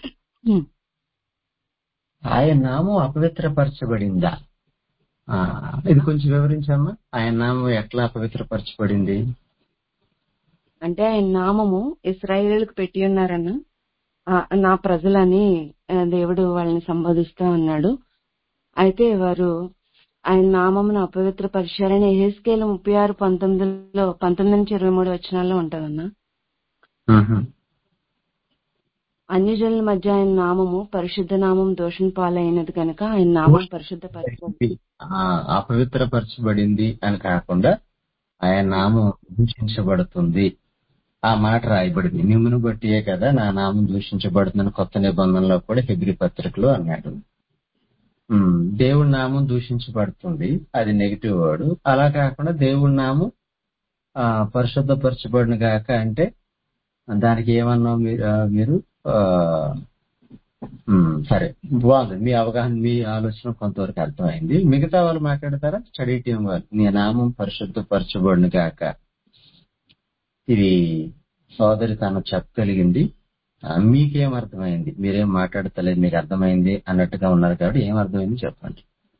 S1: ఆయన నామం అపవిత్రపరచబడిందా ఆ, ఇది కొంచెం వివరించమ్మా ఆయన నామం ఎట్లా అపవిత్రపరచబడింది
S7: అంటే ఆయన నామము ఇస్రాయేలుకు పెట్టి ఉన్నారన్న ఆ, నా ప్రజలని ఆ, దేవుడు వాళ్ళని సంబోధిస్తా ఉన్నాడు అయితే వారు ఆయన నామమును అపవిత్రపరిచారని హెస్కేలు ముప్పై ఆరు పంతొమ్మిదిలో పంతొమ్మిది నుంచి ఇరవై మూడు వచనాల్లో ఉంటదన్నా
S1: మ్హూ.
S7: అన్యజనుల మధ్య ఆయన నామము పరిశుద్ధ నామం దోషం పాలైనది కనుక ఆయన నామం పరిశుద్ధపరచబడి
S1: ఆ, అపవిత్రపరచబడింది అని కాకుండా ఆయన నామం దూషించబడుతుంది ఆ మాట రాయబడింది మిమ్మల్ని బట్టియే కదా నా నామం దూషించబడుతుందని కొత్త నిబంధనలో కూడా హెబ్రి పత్రికలో అన్నాడు ఉమ్, దేవుడి నామం దూషించబడుతుంది అది నెగిటివ్ వర్డ్ అలా కాకుండా దేవుడి నామం ఆ, పరిశుద్ధపరచబడిన గాక అంటే దానికి ఏమన్నా మీరు ఆ, మీరు ఆ, ఉమ్, సరే బాగుంది మీ అవగాహన మీ ఆలోచన కొంతవరకు అర్థమైంది మిగతా వాళ్ళు మాట్లాడతారా స్టడీ టీం వాళ్ళు నీ నామం పరిశుద్ధపరచబడిన గాక ఇది సోదరి తను చెప్పగలిగింది ఆ, మీకేం అర్థమైంది మీరేం మాట్లాడతలేదు మీకు అర్థమైంది అన్నట్టుగా ఉన్నారు కాబట్టి ఏం అర్థమైంది చెప్పండి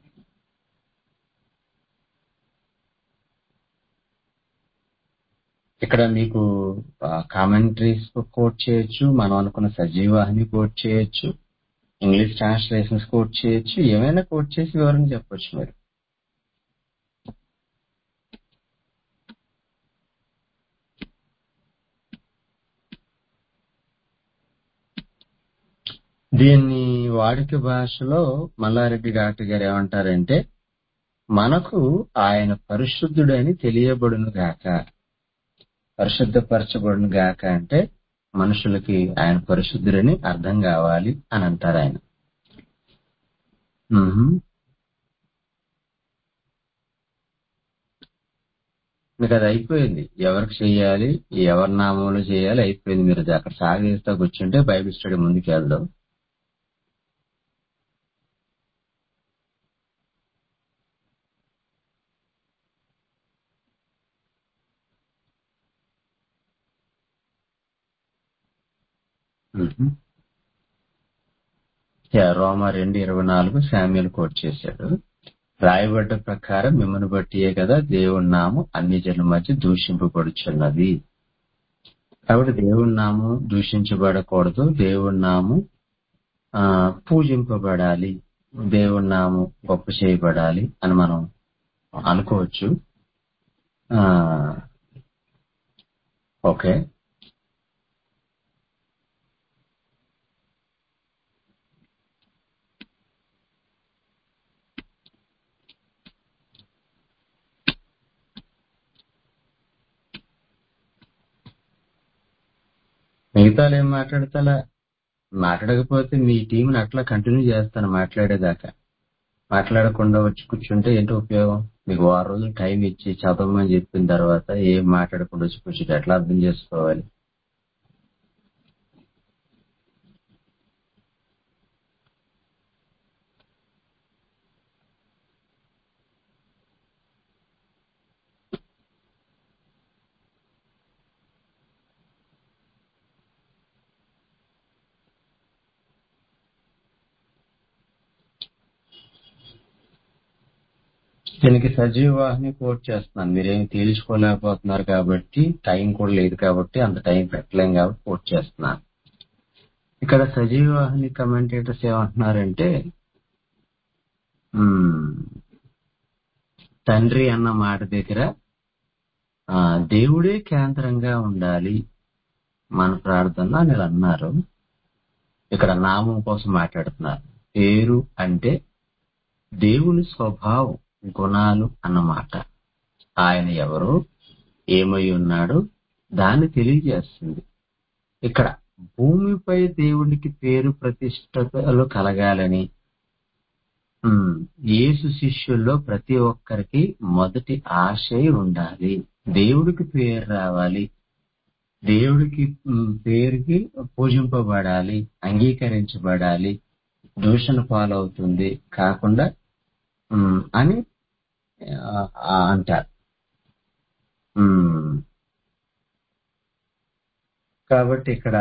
S1: ఇక్కడ మీకు కామెంటరీస్ కోట్ చేయొచ్చు మనం అనుకున్న సజీవాహిని కోట్ చేయొచ్చు ఇంగ్లీష్ ట్రాన్స్లేషన్స్ కోట్ చేయొచ్చు ఏమైనా కోట్ చేసి వివరంగా చెప్పొచ్చు మీరు దీన్ని వాడుక భాషలో మల్లారెడ్డి డాక్టర్ గారు ఏమంటారంటే మనకు ఆయన పరిశుద్ధుడని తెలియబడును గాక పరిశుద్ధపరచబడును గాక అంటే మనుషులకి ఆయన పరిశుద్ధుడని అర్థం కావాలి అని అంటారు ఆయన మ్మ్. మీకు అది అయిపోయింది ఎవరికి చేయాలి ఎవరి నామంలో చేయాలి అయిపోయింది మీరు అక్కడ సాగేస్తా కూర్చుంటే బైబిల్ స్టడీ ముందుకు వెళ్దాం మ్మ్. యా, రోమా రెండు ఇరవై నాలుగు శామ్యుల్ కోట్ చేశాడు రాయబడ్డ ప్రకారం మిమ్మల్ని బట్టియే కదా దేవుడి నామం అన్ని జనుల మధ్య దూషింపబడుచున్నది కాబట్టి దేవుడి నామం దూషించబడకూడదు దేవుడి నామం ఆ, పూజింపబడాలి దేవుడి నామం గొప్ప చేయబడాలి అని మనం అనుకోవచ్చు ఆ, ఓకే మిగతాలు ఏం మాట్లాడతా మాట్లాడకపోతే మీ టీంని అట్లా కంటిన్యూ చేస్తాను మాట్లాడేదాకా మాట్లాడకుండా వచ్చి కూర్చుంటే ఏంటి ఉపయోగం మీకు వారం రోజులు టైం ఇచ్చి చదవమని చెప్పిన తర్వాత ఏం మాట్లాడకుండా వచ్చి కూర్చుంటే ఎట్లా అర్థం చేసుకోవాలి దీనికి సజీవాహిని కోట్ చేస్తున్నాను మీరేమి తేల్చుకోలేకపోతున్నారు కాబట్టి టైం కూడా లేదు కాబట్టి అంత టైం పెట్టలేం కాబట్టి కోట్ చేస్తున్నాను ఇక్కడ సజీవాహిని కమెంటేటర్స్ ఏమంటున్నారంటే ఉమ్, తండ్రి అన్న మాట దగ్గర ఆ, దేవుడే కేంద్రంగా ఉండాలి మన ప్రార్థన అని అన్నారు ఇక్కడ నామం కోసం మాట్లాడుతున్నారు పేరు అంటే దేవుని స్వభావం గుణాలు అన్నమాట ఆయన ఎవరు ఏమై ఉన్నాడు దాన్ని తెలియజేస్తుంది ఇక్కడ భూమిపై దేవునికి పేరు ప్రతిష్టలు కలగాలని ఉమ్, యేసు శిష్యుల్లో ప్రతి ఒక్కరికి మొదటి ఆశే ఉండాలి దేవుడికి పేరు రావాలి దేవుడికి ఉమ్, పేరుకి పూజింపబడాలి అంగీకరించబడాలి దూషణ పాలవుతుంది కాకుండా ఉమ్, అని ఆ, ఆ అంటారు ఉమ్, కాబట్టి ఇక్కడ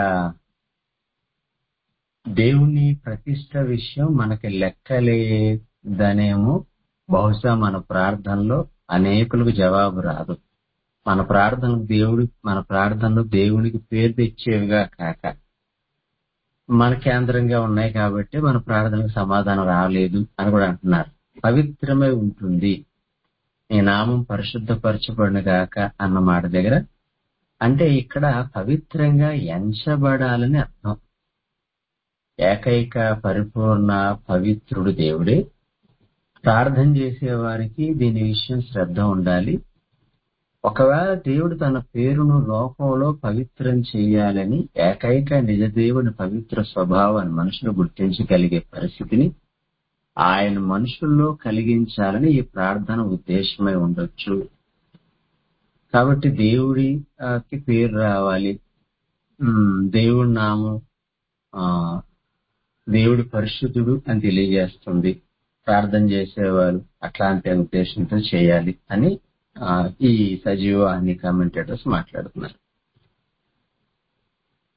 S1: దేవుని ప్రతిష్ట విషయం మనకి లెక్కలేదనేమో బహుశా మన ప్రార్థనలో అనేకులకు జవాబు రాదు మన ప్రార్థనలు దేవుడి మన ప్రార్థనలు దేవునికి పేరు తెచ్చేవిగా కాక మన కేంద్రంగా ఉన్నాయి కాబట్టి మన ప్రార్థనకు సమాధానం రాలేదు అని కూడా అంటున్నారు పవిత్రమై ఉంటుంది నీ నామం పరిశుద్ధపరచబడిన గాక అన్న మాట దగ్గర అంటే ఇక్కడ పవిత్రంగా ఎంచబడాలని అర్థం ఏకైక పరిపూర్ణ పవిత్రుడు దేవుడే ప్రార్థన చేసే వారికి దీని విషయం శ్రద్ధ ఉండాలి ఒకవేళ దేవుడు తన పేరును లోకంలో పవిత్రం చేయాలని ఏకైక నిజ దేవుని పవిత్ర స్వభావాన్ని మనుషులు గుర్తించగలిగే పరిస్థితిని ఆయన మనుషుల్లో కలిగించాలని ఈ ప్రార్థన ఉద్దేశమై ఉండొచ్చు కాబట్టి దేవుడికి పేరు రావాలి ఉమ్, దేవుడి నామం ఆ, దేవుడు పరిశుద్ధుడు అని తెలియజేస్తుంది ప్రార్థన చేసేవారు అట్లాంటి ఉద్దేశంతో చేయాలి అని ఆ, ఈ సజీవ అని కామెంటేటర్స్ మాట్లాడుతున్నారు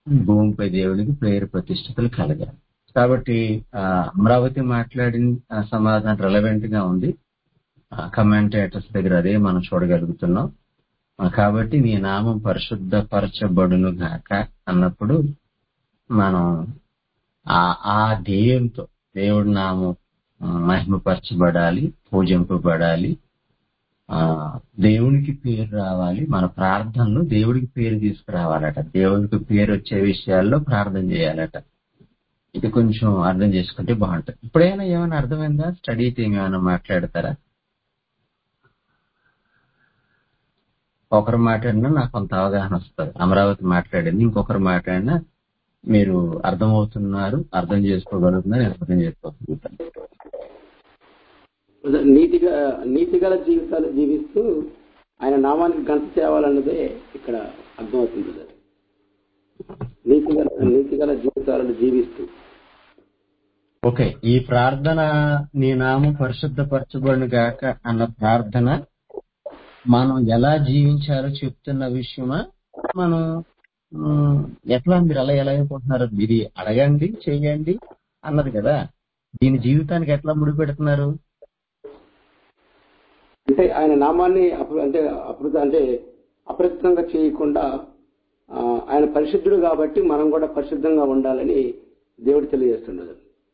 S1: భూమిపై దేవుడికి పేరు ప్రతిష్టతలు కలగాలి కాబట్టి ఆ, అమరావతి మాట్లాడిన ఆ, సమాధానం రెలవెంట్ గా ఉంది కమెంటేటర్స్ దగ్గర అదే మనం చూడగలుగుతున్నాం ఆ, కాబట్టి నీ నామం పరిశుద్ధపరచబడును గాక అన్నప్పుడు మనం ఆ ఆ ధ్యేయంతో దేవుడి నామం ఆ, మహిమపరచబడాలి పూజింపబడాలి ఆ దేవునికి పేరు రావాలి మన ప్రార్థనలో దేవుడికి పేరు తీసుకురావాలట దేవుడికి పేరు వచ్చే విషయాల్లో ప్రార్థన చేయాలట ఇది కొంచెం అర్థం చేసుకుంటే బాగుంటుంది ఇప్పుడైనా ఏమైనా అర్థమైందా స్టడీ టీం ఏమైనా మాట్లాడతారా ఒకరు మాట్లాడినా నాకు కొంత అవగాహన వస్తుంది అమరావతి మాట్లాడింది ఇంకొకరు మాట్లాడినా మీరు అర్థమవుతున్నారు అర్థం చేసుకోగలుగుతున్నారు నేను అర్థం చేసుకోగలుగుతాను
S4: నీతిగా నీతిగల జీవితాలు జీవిస్తూ ఆయన నామానికి గంట తేవాలన్నదే ఇక్కడ అర్థమవుతుంది బ్రదర్. నీతిగల నీతిగల జీవితాలను జీవిస్తూ
S1: ఓకే ఈ ప్రార్థన నీ నామం పరిశుద్ధపరచబడిన గాక అన్న ప్రార్థన మనం ఎలా జీవించాలో చెప్తున్న విషయమా మనం ఉమ్, ఎట్లా మీరు అలా ఎలా అయిపోతున్నారు ఇది అడగండి చెయ్యండి అన్నది కదా దీని జీవితానికి ఎట్లా ముడిపెడుతున్నారు
S4: అంటే ఆయన నామాన్ని అప్ర- అంటే అపృత అంటే అప్రతితంగా చేయకుండా ఆ, ఆయన పరిశుద్ధుడు కాబట్టి మనం కూడా పరిశుద్ధంగా ఉండాలని దేవుడు తెలియజేస్తున్నాడు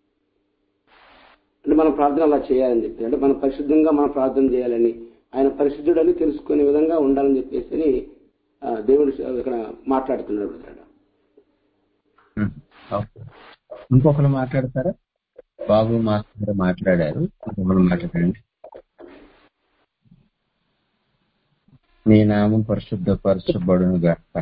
S4: అంటే మనం ప్రార్థన అలా చేయాలని చెప్పి అంటే మనం పరిశుద్ధంగా మనం ప్రార్థన చేయాలని ఆయన పరిశుద్ధుడని తెలుసుకునే విధంగా ఉండాలని చెప్పేసి ఆ, దేవుడు ఇక్కడ మాట్లాడుతున్నాడు ఇక్కడ
S1: ఉమ్, ఓకే. ఇంకొకరు మాట్లాడతారా బాబు మాస్టర్ మాట్లాడారు ఇంకొకరు మాట్లాడండి నీ నామం పరిశుద్ధపరచబడును గాక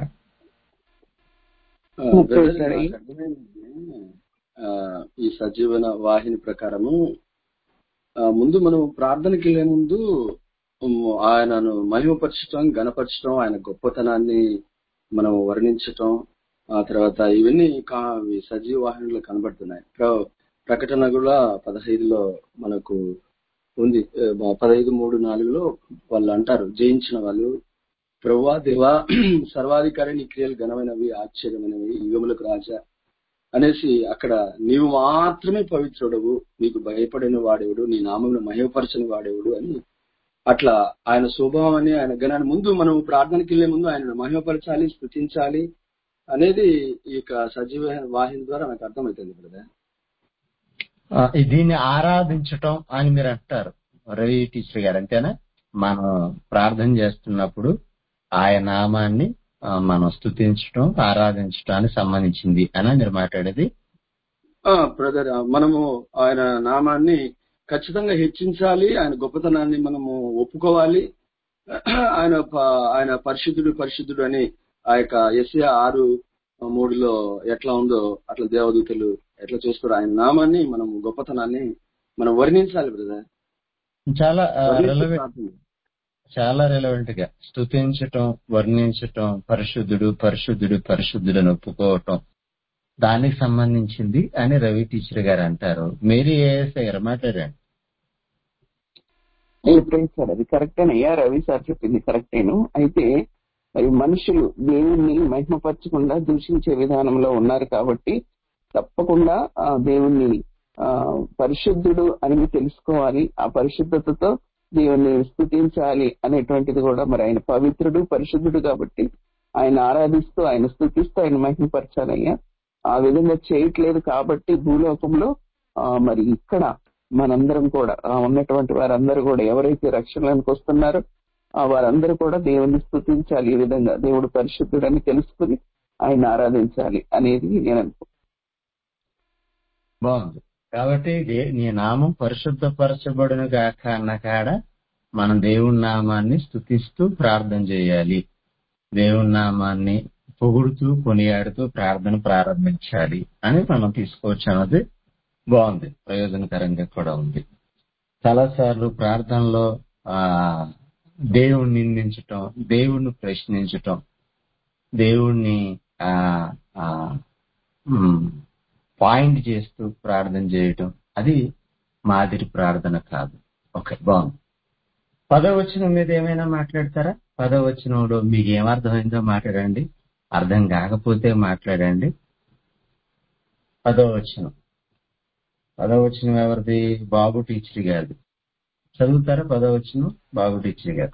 S2: ఆ,
S3: ముప్పై
S2: బ్రదర్,
S3: సరే.
S2: నాకు అర్థమైంది ఆ, ఈ సజీవన వాహిని ప్రకారము ఆ, ముందు మనం ప్రార్థనకి వెళ్లే ముందు ఉమ్, ఆయనను మహిమపరచడం గణపరచడం ఆయన గొప్పతనాన్ని మనం వర్ణించటం ఆ తర్వాత ఇవన్నీ కా- ఈ సజీవ వాహినిలో కనబడుతున్నాయి ప్ర- ప్రకటన కూడా పదహైదులో మనకు ఉంది ఆ, పదహైదు మూడు నాలుగులో వాళ్ళు అంటారు జయించిన వాళ్ళు ప్రభువా దేవా సర్వాధికారి నీ క్రియలు ఘనమైనవి ఆశ్చర్యమైనవి యుగములకు రాజా అనేసి అక్కడ నీవు మాత్రమే పవిత్రుడవు నీకు భయపడిన వాడేవుడు నీ నామమును మహిమపరచని వాడేవుడు అని అట్లా ఆయన స్వభావాన్ని ఆయన గణాన్ని ముందు మనం ప్రార్థనకి వెళ్లే ముందు ఆయన మహిమపరచాలి స్థుతించాలి అనేది ఈ యొక్క సజీవ వాహిని ద్వారా నాకు అర్థమవుతుంది బ్రదర్
S1: ఆ, దీన్ని ఆరాధించటం అని మీరు అంటారు రవి టీచర్ గారు అంతేనా మనం ప్రార్థన చేస్తున్నప్పుడు ఆయన నామాన్ని ఆ, మనం స్థుతించటం ఆరాధించటానికి సంబంధించింది అని మీరు మాట్లాడేది
S2: ఆ బ్రదర్ మనము ఆయన నామాన్ని ఖచ్చితంగా హెచ్చించాలి ఆయన గొప్పతనాన్ని మనము ఒప్పుకోవాలి ఆయన ప- ఆయన పరిశుద్ధుడు పరిశుద్ధుడు అని ఆ యొక్క ఎస్ఏ ఆరు మూడులో ఎట్లా ఉందో అట్లా దేవదూతలు ఎట్లా చూస్తారు ఆయన నామాన్ని మనం గొప్పతనాన్ని మనం వర్ణించాలి బ్రదర్
S1: చాలా
S2: వర్ణించి
S1: రెలవెంట్
S2: ప్రార్థన.
S1: చాలా రెలవెంట్ గా స్థుతించటం వర్ణించటం పరిశుద్ధుడు పరిశుద్ధుడు పరిశుద్ధుడు అని ఒప్పుకోవటం దానికి సంబంధించింది అని రవి టీచర్ గారు అంటారు మేరీ ఏఎస్ఐ గారు మాట్లాడండి
S3: ప్రైజ్ సార్ అది కరెక్టేనయ్యా రవి సార్ చెప్పింది కరెక్టేను అయితే మరి మనుషులు దేవుణ్ణి మహిమపరచకుండా దూషించే విధానంలో ఉన్నారు కాబట్టి తప్పకుండా ఆ దేవుణ్ణి ఆ పరిశుద్ధుడు అని తెలుసుకోవాలి ఆ పరిశుద్ధతతో దేవుణ్ణి స్థుతించాలి అనేటువంటిది కూడా మరి ఆయన పవిత్రుడు పరిశుద్ధుడు కాబట్టి ఆయన ఆరాధిస్తూ ఆయన స్థుతిస్తూ ఆయన మహిమపరచాలయ్యా ఆ విధంగా చేయట్లేదు కాబట్టి భూలోకంలో ఆ మరి ఇక్కడ మనందరం కూడా ఆ ఉన్నటువంటి వారందరూ కూడా ఎవరైతే రక్షణలోకి వస్తున్నారో ఆ వారందరూ కూడా దేవుని స్థుతించాలి ఈ విధంగా దేవుడు పరిశుద్ధుడని తెలుసుకుని ఆయన ఆరాధించాలి అనేది నేను అనుకో
S1: బాగుంది కాబట్టి దే- నీ నామం పరిశుద్ధపరచబడును గాక అన్న కాడ మనం దేవుని నామాన్ని స్థుతిస్తూ ప్రార్థన చేయాలి దేవుని నామాన్ని పొగుడుతూ కొనియాడుతూ ప్రార్థన ప్రారంభించాలి అని మనం తీసుకోవచ్చు అన్నది బాగుంది ప్రయోజనకరంగా కూడా ఉంది చాలాసార్లు ప్రార్థనలో ఆ దేవుణ్ణి నిందించటం దేవుణ్ణి ప్రశ్నించటం దేవుణ్ణి ఆ ఆ ఉమ్, పాయింట్ చేస్తూ ప్రార్థన చేయటం అది మాదిరి ప్రార్థన కాదు ఓకే బాగుంది పదవచనం మీద ఏమైనా మాట్లాడతారా పదవచనంలో మీకు ఏమర్థమైందో మాట్లాడండి అర్థం కాకపోతే మాట్లాడండి పదో వచనం పదో వచనం ఎవరిది బాబు టీచర్ గారిది చదువుతారా పదో వచనం బాబు టీచర్ గారు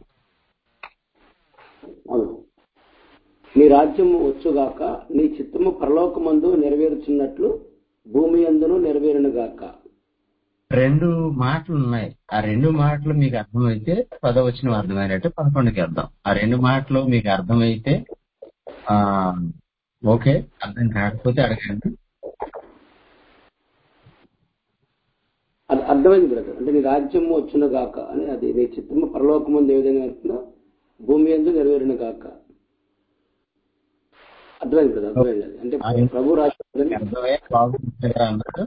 S4: అవును నీ రాజ్యము వచ్చుగాక నీ చిత్తము పరలోకమందు నెరవేరుచున్నట్లు భూమి అందును నెరవేరును గాక
S1: రెండు మాటలు ఉన్నాయి ఆ రెండు మాటలు మీకు అర్థమైతే పదవచనం అర్థమైనట్టు పదకొండుకి వెళ్దాం ఆ రెండు మాటలు మీకు అర్థమైతే ఆ ఓకే అర్థం కాకపోతే అడగండి
S4: అది అర్థమైంది బ్రదర్ అంటే నీ రాజ్యము వచ్చును గాక అని అది నీ చిత్తము పరలోకమందు ఏ విధంగా వెళ్తుందో భూమి అందు నెరవేరును గాక అర్థమైంది బ్రదర్ అర్థమైంది అది. అంటే ప్రభు రాజ్యం
S1: అర్థమయ్యే బాగుంటుందా అన్నట్టు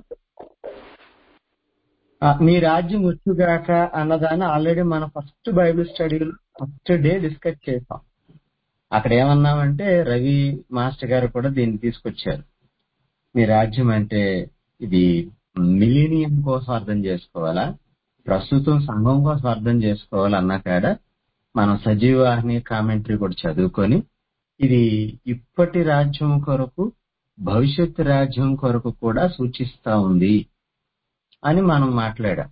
S1: ఆ, నీ రాజ్యం వచ్చుగాక అన్నదాన్ని ఆల్రెడీ మనం ఫస్ట్ బైబిల్ స్టడీలో ఫస్ట్ డే డిస్కస్ చేసాం అక్కడ ఏమన్నామంటే రవి మాస్టర్ గారు కూడా దీన్ని తీసుకొచ్చారు మీ రాజ్యం అంటే ఇది మిలీనియం కోసం అర్థం చేసుకోవాలా ప్రస్తుతం సంఘం కోసం అర్థం చేసుకోవాలా అన్న కాడ మనం సజీవాహిని కామెంటరీ కూడా చదువుకొని ఇది ఇప్పటి రాజ్యం కొరకు భవిష్యత్తు రాజ్యం కొరకు కూడా సూచిస్తా ఉంది అని మనం మాట్లాడాం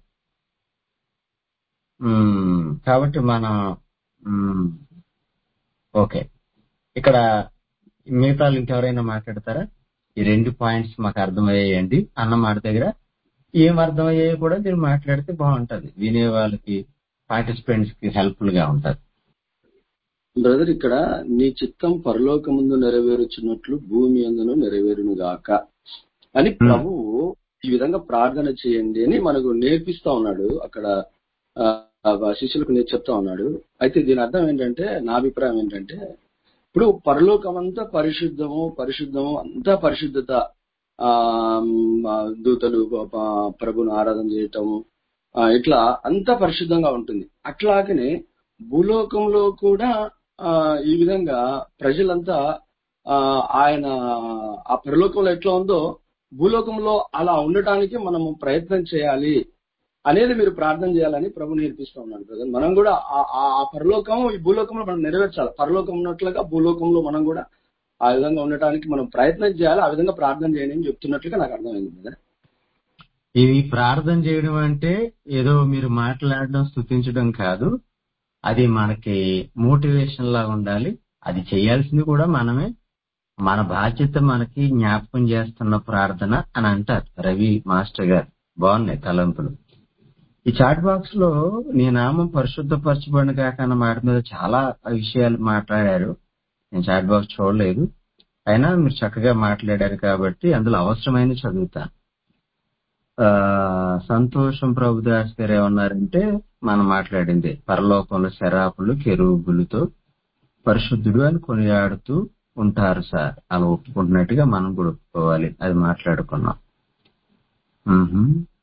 S1: మ్మ్. కాబట్టి మనం మ్మ్, ఓకే ఇక్కడ మిగతా వాళ్ళు ఇంకెవరైనా మాట్లాడతారా ఈ రెండు పాయింట్స్ మాకు అర్థమయ్యాయండి అన్న మాట దగ్గర ఏం అర్థమయ్యాయో కూడా మీరు మాట్లాడితే బాగుంటది వినే వాళ్ళకి పార్టిసిపెంట్స్ కి హెల్ప్ఫుల్ గా ఉంటది
S2: బ్రదర్ ఇక్కడ నీ చిత్తం పరలోకముందు నెరవేరుచున్నట్లు భూమి అందును నెరవేరును గాక అని ప్రభువు ఈ విధంగా ప్రార్థన చేయండి అని మనకు నేర్పిస్తా ఉన్నాడు అక్కడ ఆ, ఆ శిష్యులకు నేను చెప్తా ఉన్నాడు అయితే దీని అర్థం ఏంటంటే నా అభిప్రాయం ఏంటంటే ఇప్పుడు పరలోకం అంతా పరిశుద్ధము పరిశుద్ధము అంతా పరిశుద్ధత ఆ మ్, ఆ, దూతలు ఆ, ప్రభును ఆరాధన చేయటము ఆ, ఇట్లా అంతా పరిశుద్ధంగా ఉంటుంది అట్లాగనే భూలోకంలో కూడా ఆ, ఈ విధంగా ప్రజలంతా ఆ, ఆయన ఆ పరలోకంలో ఎట్లా ఉందో భూలోకంలో అలా ఉండటానికి మనము ప్రయత్నం చేయాలి అనేది మీరు ప్రార్థన చేయాలని ప్రభు నేర్పిస్తా ఉన్నాడు బ్రదర్ మనం కూడా ఆ- ఆ ఆ పరలోకం ఈ భూలోకంలో మనం నెరవేర్చాలి పరలోకం ఉన్నట్లుగా భూలోకంలో మనం కూడా ఆ విధంగా ఉండటానికి మనం ప్రయత్నం చేయాలి ఆ విధంగా ప్రార్థన చేయండి అని చెప్తున్నట్లుగా నాకు అర్థమైంది బ్రదర్
S1: ఇది ప్రార్థన చేయడం అంటే ఏదో మీరు మాట్లాడడం స్థుతించడం కాదు అది మనకి మోటివేషన్ లా ఉండాలి అది చేయాల్సింది కూడా మనమే మన బాధ్యత మనకి జ్ఞాపకం చేస్తున్న ప్రార్థన అని అంటారు రవి మాస్టర్ గారు బాగున్నాయి తలంపులు ఈ చాట్ బాక్స్ లో నీ నామం పరిశుద్ధపరచబడిన కాక అన్న మాట మీద చాలా విషయాలు మాట్లాడారు నేను చాట్ బాక్స్ చూడలేదు అయినా మీరు చక్కగా మాట్లాడారు కాబట్టి అందులో అవసరమైన చదువుతాను ఆ సంతోషం ప్రభుదాస్ గారు ఏమన్నారంటే మనం మాట్లాడింది పరలోకంలో శరాపులు కెరూబులతో పరిశుద్ధుడు అని కొనియాడుతూ ఉంటారు సార్ అలా ఒప్పుకుంటున్నట్టుగా మనం కూడా ఒప్పుకోవాలి అది మాట్లాడుకున్నాం మ్హూ.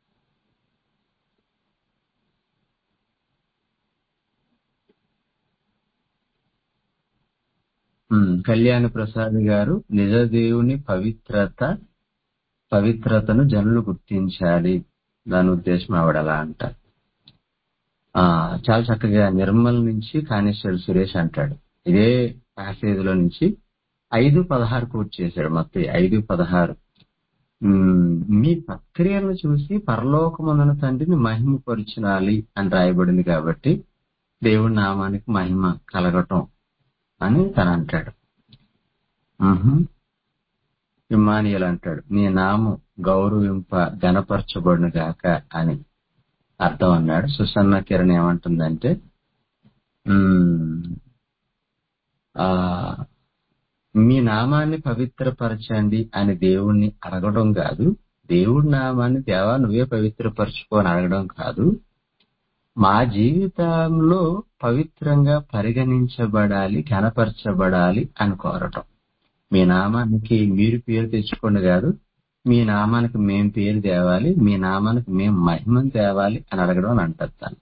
S1: మ్, కళ్యాణ ప్రసాద్ గారు నిజ దేవుని పవిత్రత పవిత్రతను జనులు గుర్తించాలి దాని ఉద్దేశం ఆవిడ అలా అంటారు ఆ చాలా చక్కగా నిర్మల్ నుంచి కానిస్టేబుల్ సురేష్ అంటాడు ఇదే ప్యాసేజ్ లో నుంచి ఐదు పదహారు కోట్ చేశాడు మొత్తం ఐదు పదహారు ఉమ్, మీ ప్రక్రియలను చూసి పరలోకమందున తండ్రిని మహిమపరచునాలి అని రాయబడింది కాబట్టి దేవుడి నామానికి మహిమ కలగటం అని తను అంటాడు మ్హూ. ఇమ్మానియల్ అంటాడు నీ నామం గౌరవింప గణపరచబడును గాక అని అర్థం అన్నాడు సుసన్న కిరణ్ ఏమంటుందంటే ఉమ్, ఆ మీ నామాన్ని పవిత్రపరచండి అని దేవుణ్ణి అడగడం కాదు దేవుడి నామాన్ని దేవా నువ్వే పవిత్రపరచుకో అని అడగడం కాదు మా జీవితంలో పవిత్రంగా పరిగణించబడాలి ఘనపరచబడాలి అని కోరటం మీ నామానికి మీరు పేరు తెచ్చుకోండి కాదు మీ నామానికి మేం పేరు తేవాలి మీ నామానికి మేం మహిమను తేవాలి అని అడగడం అని అంటారు తను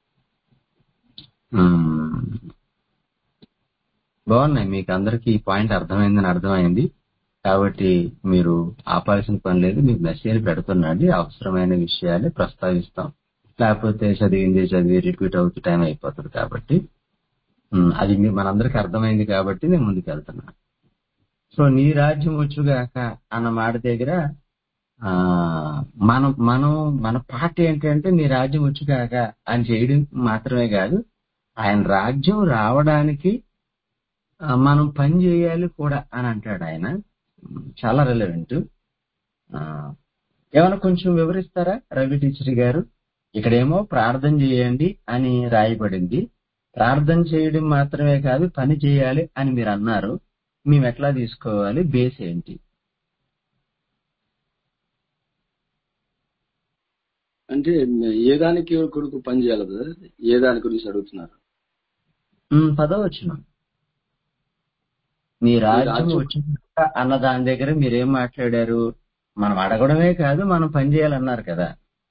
S1: ఉమ్. బాగున్నాయి మీకు అందరికి ఈ పాయింట్ అర్థమైందని అర్థమైంది కాబట్టి మీరు ఆపాల్సిన పని లేదు మీకు మెసేజ్ పెడుతున్నాండి అవసరమైన విషయాలే ప్రస్తావిస్తాం లేకపోతే చదివింది చదివి రిపీట్ అవుతూ టైం అయిపోతుంది కాబట్టి ఉమ్, అది మీ- మనందరికి అర్థమైంది కాబట్టి నేను ముందుకు వెళ్తున్నాను సో నీ రాజ్యం వచ్చుగాక అన్న మాట దగ్గర ఆ మనం మనం మన పాట ఏంటంటే నీ రాజ్యం వచ్చుగాక అని చేయడం మాత్రమే కాదు ఆయన రాజ్యం రావడానికి ఆ, మనం పని చేయాలి కూడా అని అంటాడు ఆయన చాలా రెలవెంట్ ఏమైనా కొంచెం వివరిస్తారా రవి టీచర్ గారు ఇక్కడేమో ప్రార్థన చేయండి అని రాయబడింది ప్రార్థన చేయడం మాత్రమే కాదు పని చేయాలి అని మీరు అన్నారు మేము ఎట్లా తీసుకోవాలి బేస్ ఏంటి
S2: అంటే ఏ దానికి కొడుకు పని చేయాలి బ్రదర్ ఏ దాని గురించి అడుగుతున్నారు
S1: ఉమ్, పదవచనం నీ రాజ్యం
S2: రాజ్యం-
S1: వచ్చినాక అన్న దాని దగ్గర మీరేం మాట్లాడారు మనం అడగడమే కాదు మనం పని చేయాలన్నారు కదా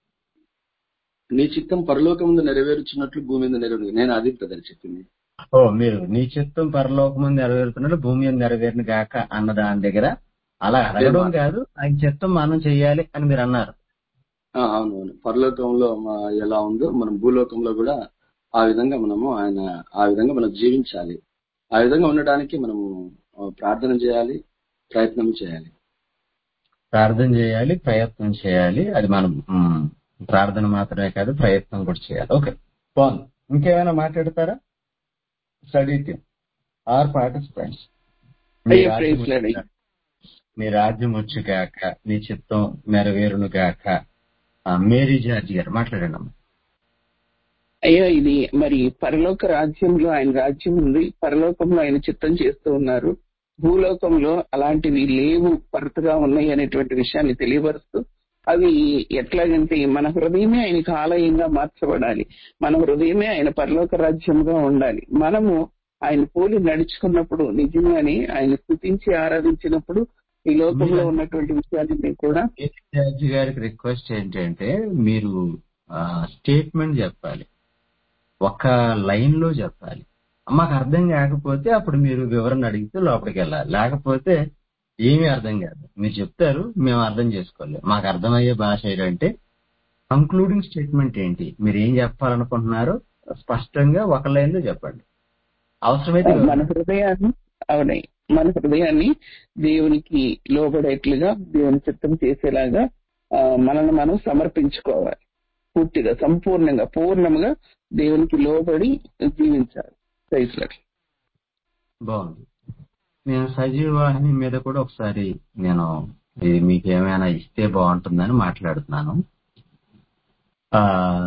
S2: నీ చిత్తం పరలోకం ముందు నెరవేరుచున్నట్లు భూమి మీద నెరవేరు నేను అది బ్రదర్ చెప్పింది
S1: ఓ మీరు నీ చిత్తం పరలోకం ముందు నెరవేరుతున్నట్టు భూమి మీద నెరవేరును గాక అన్న దాని దగ్గర అలా అడగడం కాదు ఆయన చిత్తం మనం చెయ్యాలి అని మీరు అన్నారు
S2: ఆ, అవును అవును పరలోకంలో మా ఎలా ఉందో మనం భూలోకంలో కూడా ఆ విధంగా మనము ఆయన ఆ విధంగా మనం జీవించాలి ఆ విధంగా ఉండడానికి మనము ఆ, ప్రార్థన చేయాలి ప్రయత్నం చేయాలి
S1: ప్రార్థన చేయాలి ప్రయత్నం చేయాలి అది మనం ఉమ్, ప్రార్థన మాత్రమే కాదు ప్రయత్నం కూడా చేయాలి ఓకే బాగుంది ఇంకేమైనా మాట్లాడతారా స్టడీ టీమ్ ఆర్ పార్టిసిపెంట్స్
S3: అయ్యా, praise Lord.
S1: నీ రాజ్యం వచ్చు గాక నీ చిత్తం నెరవేరును గాక ఆ, మేరీ జార్జి గారు మాట్లాడండి అమ్మా
S3: అయ్యా ఇది మరి పరలోక రాజ్యంలో ఆయన రాజ్యం ఉంది పరలోకంలో ఆయన చిత్తం చేస్తూ ఉన్నారు భూలోకంలో అలాంటివి లేవు కొరతగా ఉన్నాయి అనేటువంటి విషయాన్ని తెలియపరుస్తూ అవి ఎట్లాగంటే మన హృదయమే ఆయనకు ఆలయంగా మార్చబడాలి మన హృదయమే ఆయన పరలోక రాజ్యంగా ఉండాలి మనము ఆయన పోలి నడుచుకున్నప్పుడు నిజంగానే ఆయన స్థుతించి ఆరాధించినప్పుడు ఈ లోకంలో ఉన్నటువంటి విషయాలన్నీ కూడా
S1: మేరీ జార్జి గారికి రిక్వెస్ట్ ఏంటంటే మీరు స్టేట్మెంట్ చెప్పాలి ఒక లైన్ లో చెప్పాలి మాకు అర్థం కాకపోతే అప్పుడు మీరు వివరణ అడిగితే లోపలికి వెళ్ళాలి లేకపోతే ఏమీ అర్థం కాదు మీరు చెప్తారు మేము అర్థం చేసుకోలేదు మాకు అర్థమయ్యే భాష ఏంటంటే కంక్లూడింగ్ స్టేట్మెంట్ ఏంటి మీరు ఏం చెప్పాలనుకుంటున్నారో స్పష్టంగా ఒక లైన్ లో చెప్పండి అవసరమైతే
S3: మన హృదయాన్ని అవునాయి మన హృదయాన్ని దేవునికి లోబడేట్లుగా దేవుని చిత్తం చేసేలాగా ఆ, మనల్ని మనం సమర్పించుకోవాలి పూర్తిగా సంపూర్ణంగా పూర్ణంగా దేవునికి లోబడి జీవించాలి ప్రైజ్ లార్డ్.
S1: బాగుంది నేను సజీవాహిని మీద కూడా ఒకసారి నేను ఇది మీకు ఏమైనా ఇస్తే బాగుంటుందని మాట్లాడుతున్నాను ఆ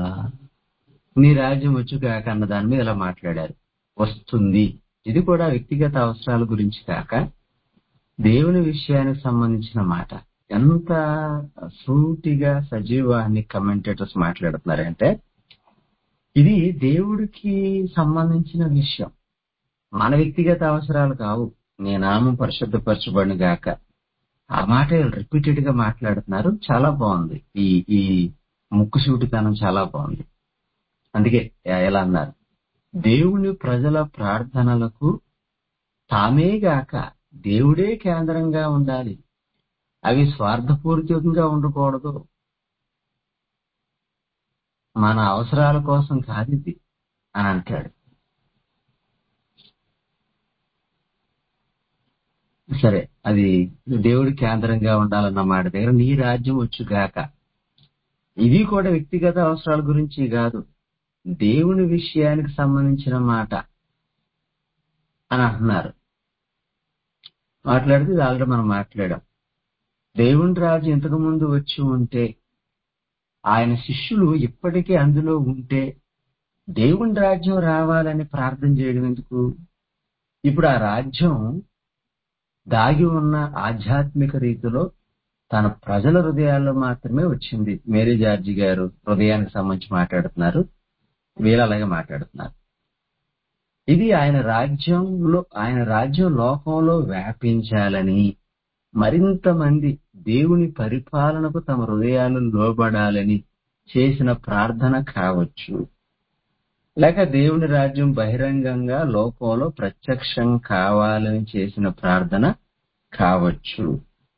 S1: నీ రాజ్యం వచ్చు కాక అన్న దాని మీద ఇలా మాట్లాడారు వస్తుంది ఇది కూడా వ్యక్తిగత అవసరాల గురించి కాక దేవుని విషయానికి సంబంధించిన మాట ఎంత సూటిగా సజీవాహిని కమెంటేటర్స్ మాట్లాడుతున్నారంటే ఇది దేవుడికి సంబంధించిన విషయం మన వ్యక్తిగత అవసరాలు కావు నీ నామం పరిశుద్ధపరచబడిన గాక ఆ మాట రిపీటెడ్ గా మాట్లాడుతున్నారు చాలా బాగుంది ఈ ఈ ముక్కుసూటితనం చాలా బాగుంది అందుకే ఎలా అన్నారు దేవుని ప్రజల ప్రార్థనలకు తామే గాక దేవుడే కేంద్రంగా ఉండాలి అవి స్వార్థపూరితంగా ఉండకూడదు మన అవసరాల కోసం కాదు ఇది అని అంటాడు సరే అది దేవుడి కేంద్రంగా ఉండాలన్న మాట దగ్గర నీ రాజ్యం వచ్చుగాక ఇది కూడా వ్యక్తిగత అవసరాల గురించి కాదు దేవుని విషయానికి సంబంధించిన మాట అని అంటున్నారు మాట్లాడితే ఇది ఆల్రెడీ మనం మాట్లాడాం దేవుని రాజు ఇంతకు ముందు వచ్చి ఉంటే ఆయన శిష్యులు ఇప్పటికీ అందులో ఉంటే దేవుని రాజ్యం రావాలని ప్రార్థన చేయడం ఎందుకు ఇప్పుడు ఆ రాజ్యం దాగి ఉన్న ఆధ్యాత్మిక రీతిలో తన ప్రజల హృదయాల్లో మాత్రమే వచ్చింది మేరీ జార్జి గారు హృదయానికి సంబంధించి మాట్లాడుతున్నారు వీళ్ళు అలాగే మాట్లాడుతున్నారు ఇది ఆయన రాజ్యంలో ఆయన రాజ్యం లోకంలో వ్యాపించాలని మరింత మంది దేవుని పరిపాలనకు తమ హృదయాలు లోబడాలని చేసిన ప్రార్థన కావచ్చు లేక దేవుని రాజ్యం బహిరంగంగా లోకంలో ప్రత్యక్షం కావాలని చేసిన ప్రార్థన కావచ్చు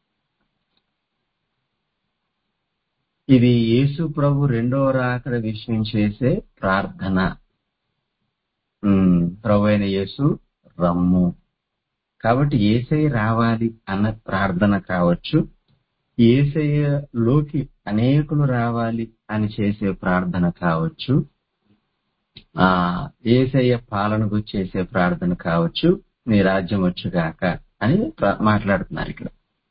S1: ఇది యేసు ప్రభు రెండవ రాకడ విషయం చేసే ప్రార్థన ఉమ్, ప్రభు అయిన యేసు రమ్ము కాబట్టి ఏసయ్య రావాలి అన్న ప్రార్థన కావచ్చు ఏసయ్యలోకి అనేకులు రావాలి అని చేసే ప్రార్థన కావచ్చు ఆ ఏసయ్య పాలనకు చేసే ప్రార్థన కావచ్చు నీ రాజ్యం వచ్చుగాక అని ప్ర- మాట్లాడుతున్నారు ఇక్కడ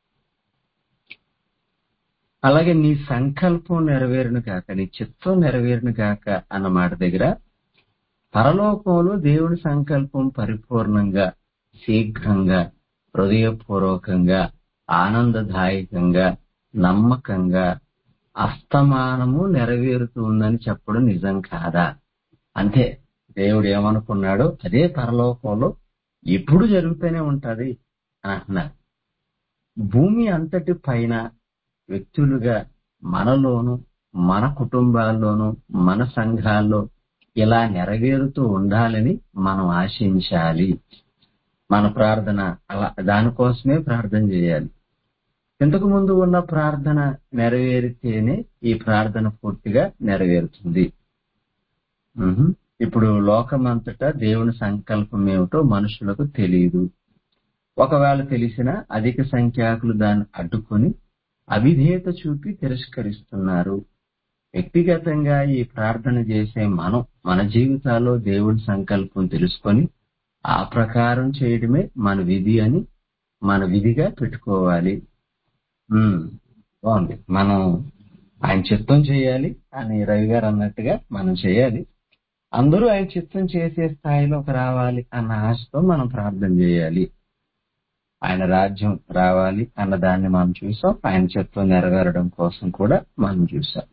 S1: అలాగే నీ సంకల్పం నెరవేరును కాక నీ చిత్తం నెరవేరును కాక అన్న మాట దగ్గర పరలోకంలో దేవుని సంకల్పం పరిపూర్ణంగా శీఘ్రంగా హృదయపూర్వకంగా ఆనందదాయకంగా నమ్మకంగా అస్తమానము నెరవేరుతుందని చెప్పడం నిజం కాదా అంతే దేవుడు ఏమనుకున్నాడో అదే పరలోకంలో ఎప్పుడు జరుగుతూనే ఉంటది అని అంటున్నారు భూమి అంతటి పైన వ్యక్తులుగా మనలోను మన కుటుంబాల్లోనూ మన సంఘాల్లో ఇలా నెరవేరుతూ ఉండాలని మనం ఆశించాలి మన ప్రార్థన అలా దానికోసమే ప్రార్థన చేయాలి ఇంతకు ముందు ఉన్న ప్రార్థన నెరవేరితేనే ఈ ప్రార్థన పూర్తిగా నెరవేరుతుంది మ్మ్. ఇప్పుడు లోకమంతటా దేవుని సంకల్పం ఏమిటో మనుషులకు తెలియదు ఒకవేళ తెలిసినా అధిక సంఖ్యాకులు దాన్ని అడ్డుకొని అవిధేయత చూపి తిరస్కరిస్తున్నారు వ్యక్తిగతంగా ఈ ప్రార్థన చేసే మనం మన జీవితాల్లో దేవుని సంకల్పం తెలుసుకొని ఆ ప్రకారం చేయడమే మన విధి అని మన విధిగా పెట్టుకోవాలి ఉమ్, బాగుంది మనం ఆయన చిత్తం చేయాలి అని రవి గారు అన్నట్టుగా మనం చేయాలి అందరూ ఆయన చిత్తం చేసే స్థాయిలోకి రావాలి అన్న ఆశతో మనం ప్రార్థన చేయాలి ఆయన రాజ్యం రావాలి అన్న దాన్ని మనం చూసాం ఆయన చిత్తం నెరవేరడం కోసం కూడా మనం చూసాం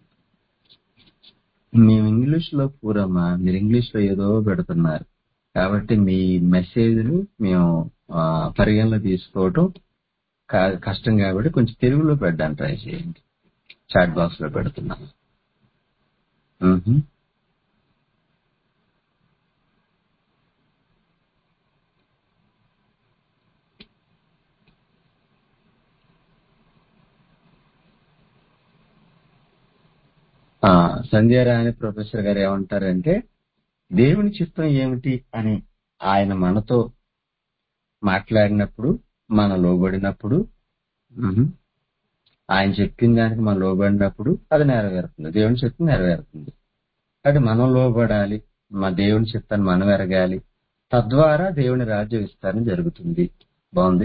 S1: మేము ఇంగ్లీష్ లో పూరమ్మా మీరు ఇంగ్లీష్ లో ఏదో పెడుతున్నారు కాబట్టి మీ మెసేజ్లు మేము ఆ, పరిగణలో తీసుకోవటం కా- కష్టం కాబట్టి కొంచెం తెలుగులో పెట్టడానికి ట్రై చేయండి చాట్ బాక్స్ లో పెడుతున్నాం మ్హూ. ఆ, సంధ్యారాణి ప్రొఫెసర్ గారు ఏమంటారంటే దేవుని చిత్తం ఏమిటి అని ఆయన మనతో మాట్లాడినప్పుడు మన లోబడినప్పుడు మ్హూ. ఆయన చెప్పిన దానికి మనం లోబడినప్పుడు అది నెరవేరుతుంది దేవుని చిత్తం నెరవేరుతుంది కాబట్టి మనం లోబడాలి మా దేవుని చిత్తాన్ని మనం ఎరగాలి తద్వారా దేవుని రాజ్య విస్తరణ జరుగుతుంది బాగుంది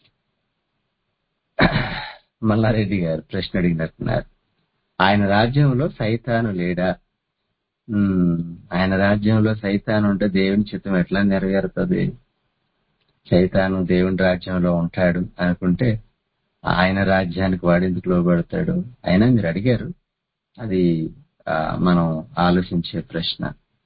S1: మల్లారెడ్డి గారు ప్రశ్న అడిగినట్టున్నారు ఆయన రాజ్యంలో సైతాను లేడా ఉమ్, ఆయన రాజ్యంలో సైతాను ఉంటే దేవుని చిత్తం ఎట్లా నెరవేరుతుంది సైతాను దేవుని రాజ్యంలో ఉంటాడు అనుకుంటే ఆయన రాజ్యానికి వాడెందుకు లోబడతాడు అయినా మీరు అడిగారు అది ఆ, మనం ఆలోచించే ప్రశ్న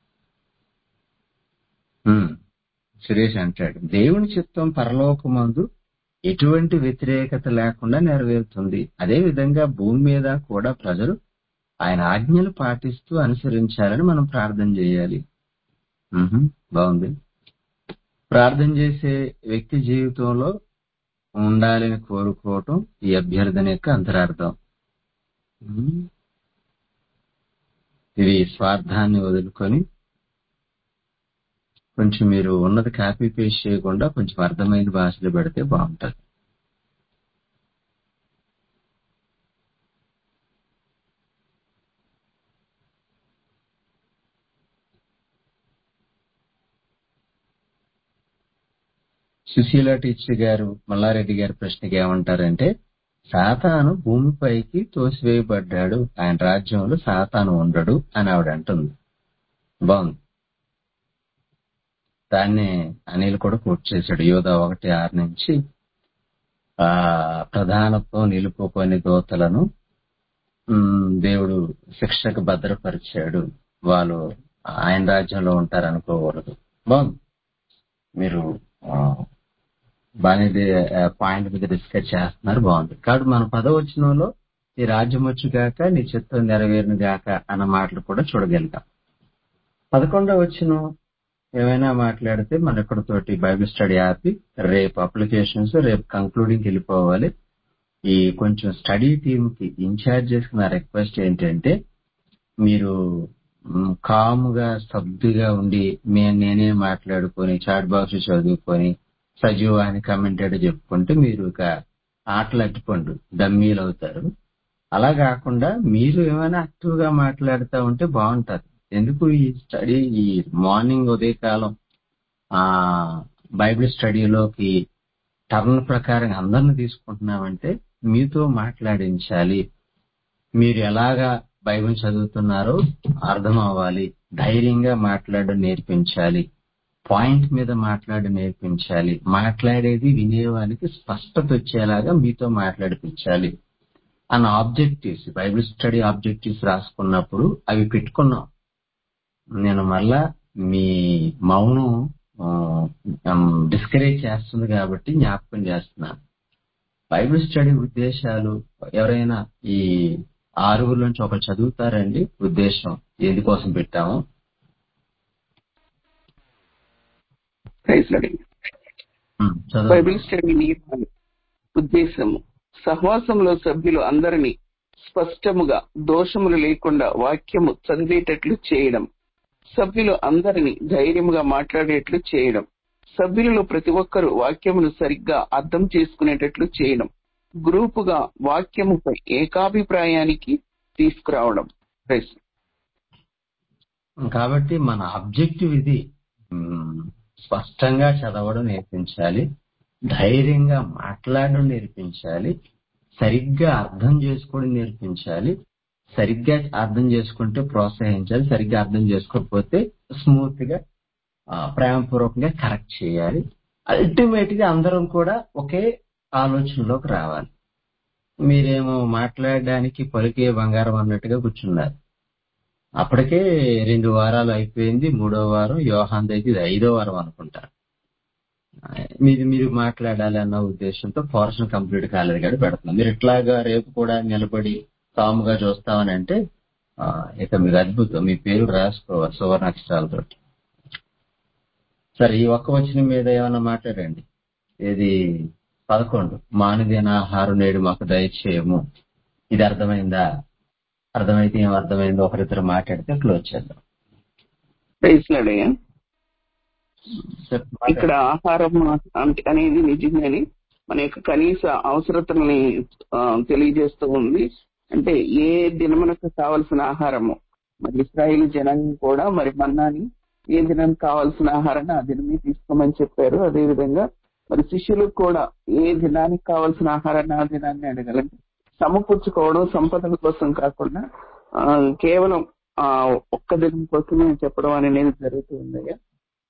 S1: ఉమ్, సురేష్ అంటాడు దేవుని చిత్తం పరలోకమందు ఎటువంటి వ్యతిరేకత లేకుండా నెరవేరుతుంది అదే విధంగా భూమి మీద కూడా ప్రజలు ఆయన ఆజ్ఞలు పాటిస్తూ అనుసరించాలని మనం ప్రార్థన చేయాలి మ్హూ, బాగుంది ప్రార్థన చేసే వ్యక్తి జీవితంలో ఉండాలని కోరుకోవటం ఈ అభ్యర్థన యొక్క అంతరార్థం మ్మ్. ఇది స్వార్థాన్ని వదులుకొని కొంచెం మీరు ఉన్నది కాపీ పేస్ట్ చేయకుండా కొంచెం అర్థమైన భాషలో పెడితే బాగుంటది సుశీల టీచర్ గారు మల్లారెడ్డి గారి ప్రశ్నకి ఏమంటారంటే సాతాను భూమిపైకి తోసివేయబడ్డాడు ఆయన రాజ్యంలో సాతాను ఉండడు అని ఆవిడ అంటుంది బాగుంది దాన్నే అనిల్ కూడా కోట్ చేశాడు యోధ ఒకటి ఆరు నుంచి ఆ ప్రధానత్వం నిలుపుకొని దోతలను ఉమ్, దేవుడు శిక్షకు భద్రపరిచాడు వాళ్ళు ఆయన రాజ్యంలో ఉంటారు అనుకోకూడదు బాగుంది మీరు ఆ, బాగానే పాయింట్ మీద డిస్కస్ చేస్తున్నారు బాగుంది కాబట్టి మన పదవచనంలో నీ రాజ్యం వచ్చుగాక నీ చిత్తం నెరవేరును గాక అన్న మాటలు కూడా చూడగలుగుతాం పదకొండవ వచనం ఏమైనా మాట్లాడితే మన ఇక్కడతోటి బైబిల్ స్టడీ ఆపి రేపు అప్లికేషన్స్ రేపు కంక్లూడింగ్ వెళ్ళిపోవాలి ఈ కొంచెం స్టడీ టీమ్ కి ఇన్ఛార్జ్ చేసుకున్న రిక్వెస్ట్ ఏంటంటే మీరు మ్, కాముగా స్తబ్దుగా ఉండి మే నేనే మాట్లాడుకొని చాట్ బాక్స్ చదువుకొని సజీవాన్ని కమెంటెడ్ చెప్పుకుంటే మీరు ఇక ఆటలు అట్టుకోండి డమ్మీలు అవుతారు అలా కాకుండా మీరు ఏమైనా యాక్టివ్ గా మాట్లాడుతూ ఉంటే బాగుంటది ఎందుకు ఈ స్టడీ ఈ మార్నింగ్ ఉదయకాలం ఆ బైబిల్ స్టడీలోకి టర్న్ ప్రకారం అందరిని తీసుకుంటున్నామంటే మీతో మాట్లాడించాలి మీరు ఎలాగా బైబిల్ చదువుతున్నారో అర్థం అవ్వాలి ధైర్యంగా మాట్లాడడం నేర్పించాలి పాయింట్ మీద మాట్లాడి నేర్పించాలి మాట్లాడేది వినేవానికి స్పష్టత వచ్చేలాగా మీతో మాట్లాడిపించాలి అన్న ఆబ్జెక్టివ్స్ బైబిల్ స్టడీ ఆబ్జెక్టివ్స్ రాసుకున్నప్పుడు అవి పెట్టుకున్నాం నేను మళ్ళా మీ మౌనం డిస్కరేజ్ చేస్తుంది కాబట్టి జ్ఞాపకం చేస్తున్నాను బైబిల్ స్టడీ ఉద్దేశాలు ఎవరైనా ఈ ఆరుగురు నుంచి ఒక చదువుతారండి ఉద్దేశం ఎందుకోసం పెట్టాము
S3: ప్రైజ్ లార్డ్.
S1: ఉమ్, చదవండి
S3: బైబిల్ స్టడీ నియమాలు ఉద్దేశము సహవాసంలో సభ్యులు అందరినీ స్పష్టముగా దోషములు లేకుండా వాక్యము చదివేటట్లు చేయడం సభ్యులు అందరినీ ధైర్యముగా మాట్లాడేట్లు చేయడం సభ్యులలో ప్రతి ఒక్కరూ వాక్యమును సరిగ్గా అర్థం చేసుకునేటట్లు చేయడం గ్రూపుగా వాక్యముపై ఏకాభిప్రాయానికి తీసుకురావడం ప్రైజ్
S1: కాబట్టి మన అబ్జెక్టివ్ ఇది ఉమ్, స్పష్టంగా చదవడం నేర్పించాలి ధైర్యంగా మాట్లాడడం నేర్పించాలి సరిగ్గా అర్థం చేసుకోవడం నేర్పించాలి సరిగ్గా అర్థం చేసుకుంటే ప్రోత్సహించాలి సరిగ్గా అర్థం చేసుకోకపోతే స్మూత్ గా ఆ, ప్రేమపూర్వకంగా కరెక్ట్ చేయాలి అల్టిమేట్ గా అందరం కూడా ఒకే ఆలోచనలోకి రావాలి మీరేమో మాట్లాడడానికి పలికే బంగారం అన్నట్టుగా కూర్చున్నారు అప్పటికే రెండు వారాలు అయిపోయింది మూడో వారం యోహాన్ అయితే ఇది ఐదో వారం అనుకుంటా మీరు మీరు మాట్లాడాలి అన్న ఉద్దేశంతో పోర్షన్ కంప్లీట్ కాలేదు కాబట్టి పెడుతున్నాం మీరు ఇట్లాగా రేపు కూడా నిలబడి కాముగా చూస్తామని అంటే ఆ, ఇక మీరు అద్భుతం మీ పేరు రాసుకోవాలి సువర్ణాక్షరాలతో సరే ఈ ఒక్క వచ్చిన మీద ఏమైనా మాట్లాడండి ఇది పదకొండు మానుదిన ఆహారం నేడు మాకు దయచేయము ఇది అర్థమైందా అర్థమైతే ఏం అర్థమైందో ఒకరిద్దరు మాట్లాడితే క్లోజ్ చేద్దాం
S3: ప్రైజ్ లార్డ్ అయ్యా.
S1: చెప్పు,
S3: ఇక్కడ ఆహారం అంటే అనేది నిజంగానే మన యొక్క కనీస అవసరతల్ని ఆ, తెలియజేస్తూ ఉంది అంటే ఏ దినమునకు కావలసిన ఆహారము మరి ఇస్రాయేల్ జనాంగం కూడా మరి మన్నాని ఏ దినానికి కావాల్సిన ఆహారాన్ని ఆ దినమే తీసుకోమని చెప్పారు అదే విధంగా మరి శిష్యులకు కూడా ఏ దినానికి కావాల్సిన ఆహారాన్ని ఆ దినాన్ని అడగాలంటే సమకూర్చుకోవడం సంపదల కోసం కాకుండా ఆ, కేవలం ఆ ఒక్క దినం కోసమే చెప్పడం అనేది జరుగుతూ ఉందయ్యా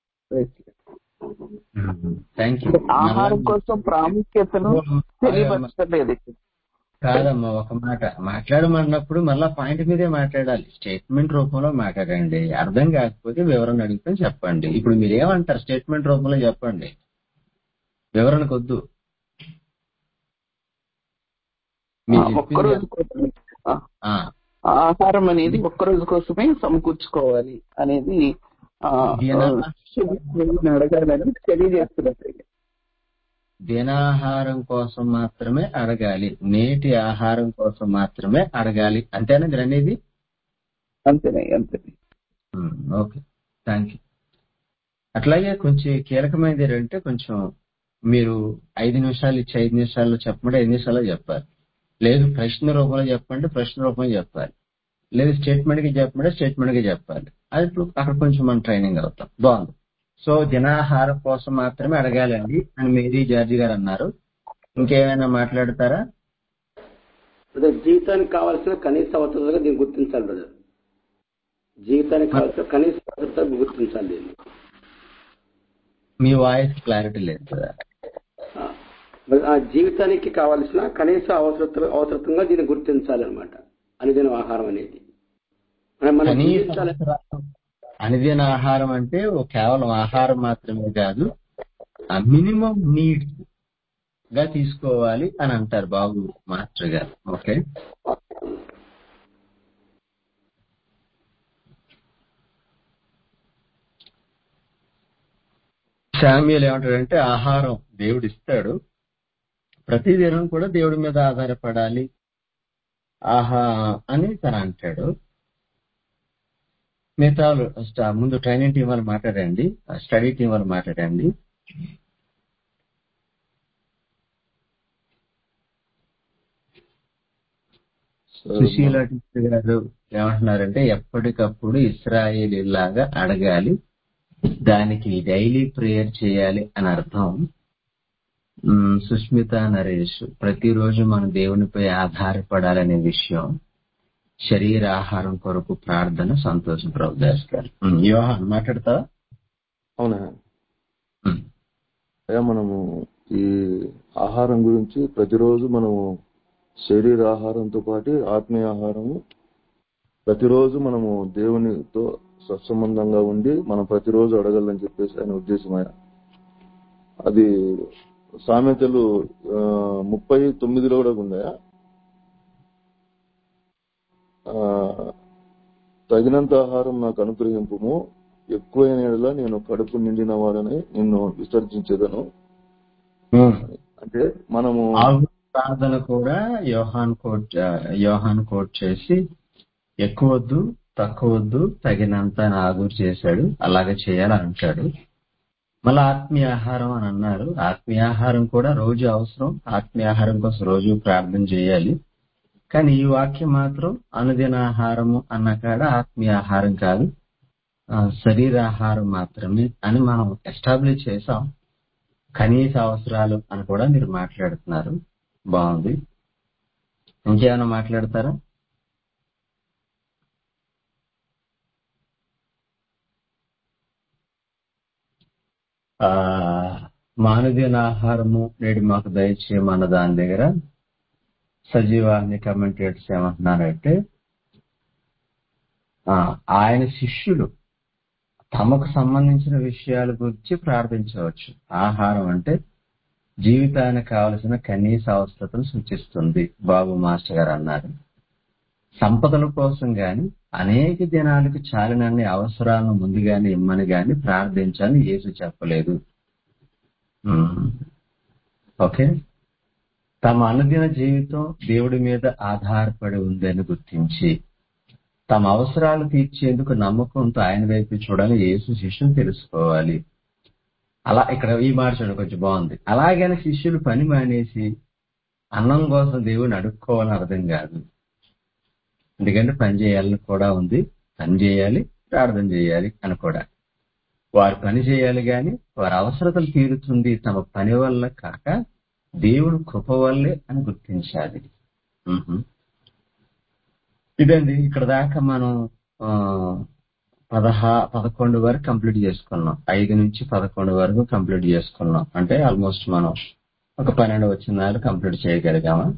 S1: థ్యాంక్ యూ
S3: ఆహారం కోసం ప్రాముఖ్యతను తెలియపరచలేదు
S1: కాదమ్మా ఒక మాట మాట్లాడమన్నప్పుడు మళ్ళా పాయింట్ మీదే మాట్లాడాలి స్టేట్మెంట్ రూపంలో మాట్లాడండి అర్థం కాకపోతే వివరణ అడిగితే చెప్పండి ఇప్పుడు మీరు ఏమంటారు స్టేట్మెంట్ రూపంలో చెప్పండి వివరణకు వద్దు మీరు చెప్పింది-
S3: ఒక్క రోజు కోసమే ఆ,
S1: ఆ,
S3: ఆహారం అనేది ఒక్క రోజు కోసమే సమకూర్చుకోవాలి అనేది ఆ,
S1: దిన-
S3: శిష్యులను అడగాలని తెలియజేస్తున్నారు
S1: దినాహారం కోసం మాత్రమే అడగాలి నేటి ఆహారం కోసం మాత్రమే అడగాలి అంతేనా మీరు అనేది
S3: అంతేనే అంతేనే
S1: ఓకే థ్యాంక్ యూ అట్లాగే కొంచెం కీలకమైనది ఏంటంటే కొంచెం మీరు ఐదు నిమిషాలు ఇచ్చి ఐదు నిమిషాల్లో చెప్పమంటే ఐదు నిమిషాల్లో చెప్పాలి లేదు ప్రశ్న రూపంలో చెప్పండి ప్రశ్న రూపంలో చెప్పాలి లేదు స్టేట్మెంట్ కి చెప్పమంటే స్టేట్మెంట్ కి చెప్పాలి అది ఇప్పుడు అక్కడ కొంచెం మనం ట్రైనింగ్ అవుతాం బాగుంది సో దినాహారం కోసం మాత్రమే అడగాలండి అని మేరీ జార్జి గారు అన్నారు ఇంకేమైనా మాట్లాడతారా
S4: బ్రదర్ జీవితానికి కావాల్సిన కనీస అవసరాలుగా దీన్ని గుర్తించాలి బ్రదర్ జీవితానికి కావాల్సిన కనీస అవసరాలు గుర్తించాలి దీన్ని
S1: మీ వాయిస్ క్లారిటీ లేదు కదా
S4: ఆ, బ్రదర్, ఆ జీవితానికి కావాల్సిన కనీస అవసర అవసరంగా దీన్ని గుర్తించాలి అనమాట అనుదిన ఆహారం అనేది మనం మనం
S1: కనీస
S4: జీవించాలి
S1: అవసరాలు అనుదిన ఆహారం అంటే ఓ కేవలం ఆహారం మాత్రమే కాదు ఆ మినిమం నీడ్స్ గా తీసుకోవాలి అని అంటారు బాబు మాస్టర్ గారు ఓకే శామ్యుల్ ఏమంటాడంటే ఆహారం దేవుడు ఇస్తాడు ప్రతి దినం కూడా దేవుడి మీద ఆధారపడాలి ఆహా అని తను అంటాడు మిగతా వాళ్ళు స్ట- ముందు ట్రైనింగ్ టీం వాళ్ళు మాట్లాడండి స్టడీ టీం వాళ్ళు మాట్లాడండి సుశీల టీచర్ గారు ఏమంటున్నారంటే ఎప్పటికప్పుడు ఇస్రాయేల్ లాగా అడగాలి దానికి డైలీ ప్రేయర్ చేయాలి అని అర్థం మ్, సుష్మిత నరేష్ ప్రతిరోజు మనం దేవునిపై ఆధారపడాలనే విషయం శరీర ఆహారం కొరకు ప్రార్థన సంతోషం ప్రభు దాస్ గారు మ్, యోహాన్ మాట్లాడతావా
S6: అవునా
S1: మ్,
S6: అయ్యా మనము ఈ ఆహారం గురించి ప్రతిరోజు మనము శరీర ఆహారంతో పాటు ఆత్మీయ ఆహారము ప్రతిరోజు మనము దేవునితో సత్సంబంధంగా ఉండి మనం ప్రతిరోజు అడగాలని చెప్పేసి ఆయన ఉద్దేశమయ్యా అది సామెతలు ఆ, ముప్పై తొమ్మిదిలో కూడా ఉందా ఆ, తగినంత ఆహారం నాకు అనుగ్రహింపుము ఎక్కువైన ఎడల నేను కడుపు నిండిన వాడని నిన్ను విసర్జించేదను
S1: మ్.
S6: అంటే మనము
S1: ఆగు ప్రార్థన కూడా యోహాన్ కోట్ ఆ, యోహాన్ కోట్ చేసి ఎక్కువ వద్దు తక్కువ వద్దు తగినంత అని ఆగురు చేశాడు అలాగే చేయాలని అంటాడు మళ్ళీ ఆత్మీయ ఆహారం అని అన్నారు ఆత్మీయ ఆహారం కూడా రోజు అవసరం ఆత్మీయ ఆహారం కోసం రోజు ప్రార్థన చేయాలి కానీ ఈ వాక్యం మాత్రం అనుదిన ఆహారము అన్న కాడ ఆత్మీయ ఆహారం కాదు ఆ, శరీరాహారం మాత్రమే అని మనం ఎస్టాబ్లిష్ చేసాం కనీస అవసరాలు అని కూడా మీరు మాట్లాడుతున్నారు బాగుంది ఇంకేమైనా మాట్లాడతారా ఆ మానవీయ ఆహారము నేడు మాకు దయచేయమన్న దాని దగ్గర సజీవాన్ని కమెంటేటర్స్ ఏమంటున్నారంటే ఆ, ఆయన శిష్యులు తమకు సంబంధించిన విషయాల గురించి ప్రార్థించవచ్చు ఆహారం అంటే జీవితానికి కావలసిన కనీస అవసరతను సూచిస్తుంది బాబు మాస్టర్ గారు అన్నారు సంపదల కోసం గాని అనేక దినాలకు చాలినన్ని అవసరాలను ముందుగానే ఇమ్మని గాని ప్రార్థించని యేసు చెప్పలేదు ఉమ్. ఓకే తమ అనుదిన జీవితం దేవుడి మీద ఆధారపడి ఉందని గుర్తించి తమ అవసరాలు తీర్చేందుకు నమ్మకంతో ఆయన వైపు చూడాలని యేసు శిష్యులు తెలుసుకోవాలి అలా ఇక్కడ ఈ మాట చూడండి కొంచెం బాగుంది అలాగని శిష్యులు పని మానేసి అన్నం కోసం దేవుని అడుక్కోవాలని అర్థం కాదు ఎందుకంటే పని చేయాలని కూడా ఉంది పని చేయాలి ప్రార్థన చేయాలి అని కూడా వారు పని చేయాలి గాని వారి అవసరతలు తీరుతుంది తమ పని వల్ల కాక దేవుడు కృప వల్లే అని గుర్తించాలి మ్హూ. ఇదండి ఇక్కడ దాకా మనం ఆ, పదహా పదకొండు వరకు కంప్లీట్ చేసుకున్నాం ఐదు నుంచి పదకొండు వరకు కంప్లీట్ చేసుకున్నాం అంటే ఆల్మోస్ట్ మనం ఒక పన్నెండు వచ్చినాలు కంప్లీట్ చేయగలిగామా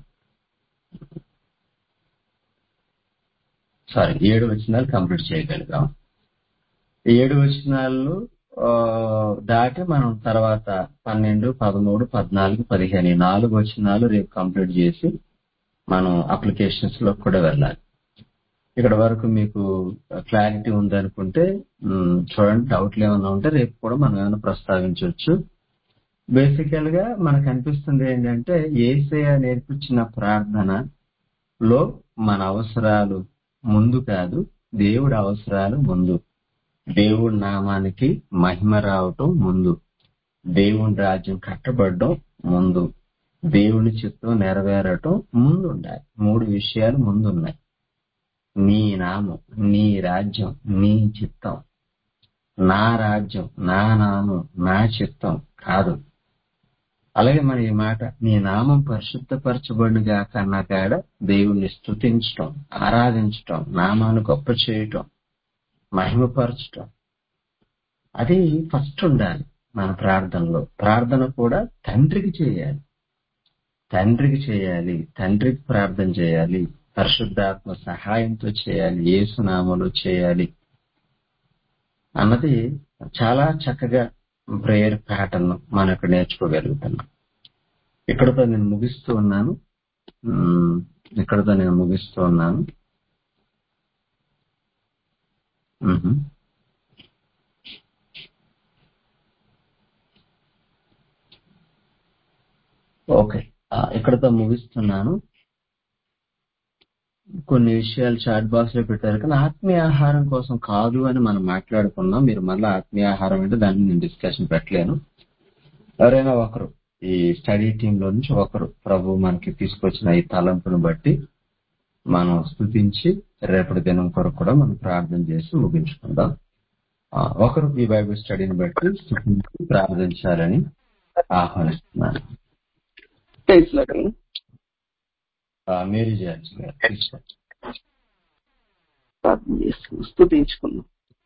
S1: సారీ ఏడు వచ్చినాలు కంప్లీట్ చేయగలిగాం ఈ ఏడు వచనాలు ఆ, దాటి మనం తర్వాత పన్నెండు పదమూడు పద్నాలుగు పదిహేను ఈ నాలుగు వచనాలు రేపు కంప్లీట్ చేసి మనం అప్లికేషన్స్ లో కూడా వెళ్ళాలి ఇక్కడ వరకు మీకు క్లారిటీ ఉందనుకుంటే మ్, చూడండి డౌట్లు ఏమైనా ఉంటే రేపు కూడా మనం ఏమైనా ప్రస్తావించవచ్చు బేసికల్ గా మనకు అనిపిస్తుంది ఏంటంటే ఏసయ నేర్పించిన ప్రార్థనలో మన అవసరాలు ముందు కాదు దేవుడి అవసరాలు ముందు దేవుడి నామానికి మహిమ రావటం ముందు దేవుని రాజ్యం కట్టబడడం ముందు దేవుని చిత్తం నెరవేరటం ముందు ఉండాలి మూడు విషయాలు ముందు ఉన్నాయి నీ నామం నీ రాజ్యం నీ చిత్తం నా రాజ్యం నా నామం నా చిత్తం కాదు అలాగే మన ఈ మాట నీ నామం పరిశుద్ధపరచబడినగా కన్నా కాడ దేవుణ్ణి స్తుతించటం ఆరాధించటం నామాన్ని గొప్ప చేయటం మహిమపరచటం అది ఫస్ట్ ఉండాలి మన ప్రార్థనలో ప్రార్థన కూడా తండ్రికి చేయాలి తండ్రికి చేయాలి తండ్రికి ప్రార్థన చేయాలి పరిశుద్ధాత్మ సహాయంతో చేయాలి ఏసునామలో చేయాలి అన్నది చాలా చక్కగా ప్రేయర్ ప్యాటర్న్ మనం ఇక్కడ నేర్చుకోగలుగుతున్నాం ఇక్కడతో నేను ముగిస్తూ ఉన్నాను ఉమ్, ఇక్కడతో నేను ముగిస్తూ ఉన్నాను మ్హూ. ఓకే ఆ, ఇక్కడతో ముగిస్తున్నాను కొన్ని విషయాలు చాట్ బాక్స్ లో పెట్టారు కానీ ఆత్మీయ ఆహారం కోసం కాదు అని మనం మాట్లాడుకున్నాం మీరు మళ్ళీ ఆత్మీయ ఆహారం అంటే దాన్ని నేను డిస్కషన్ పెట్టలేను ఎవరైనా ఒకరు ఈ స్టడీ టీమ్ లో నుంచి ఒకరు ప్రభు మనకి తీసుకొచ్చిన ఈ తలంపును బట్టి మనం స్థుతించి రేపటి దినం కొరకు కూడా మనం ప్రార్థన చేసి ముగించుకుందాం ఆ, ఒకరు ఈ బైబిల్ స్టడీని బట్టి స్థుతించి ప్రార్థించాలని ఆహ్వానిస్తున్నాను
S3: ప్రైజ్ లార్డ్.
S1: ఆ, మేరీ జార్జ్ గారు తీసుకోండి.
S3: ప్రార్థన చేసుకుందాం స్థుతించుకుందాం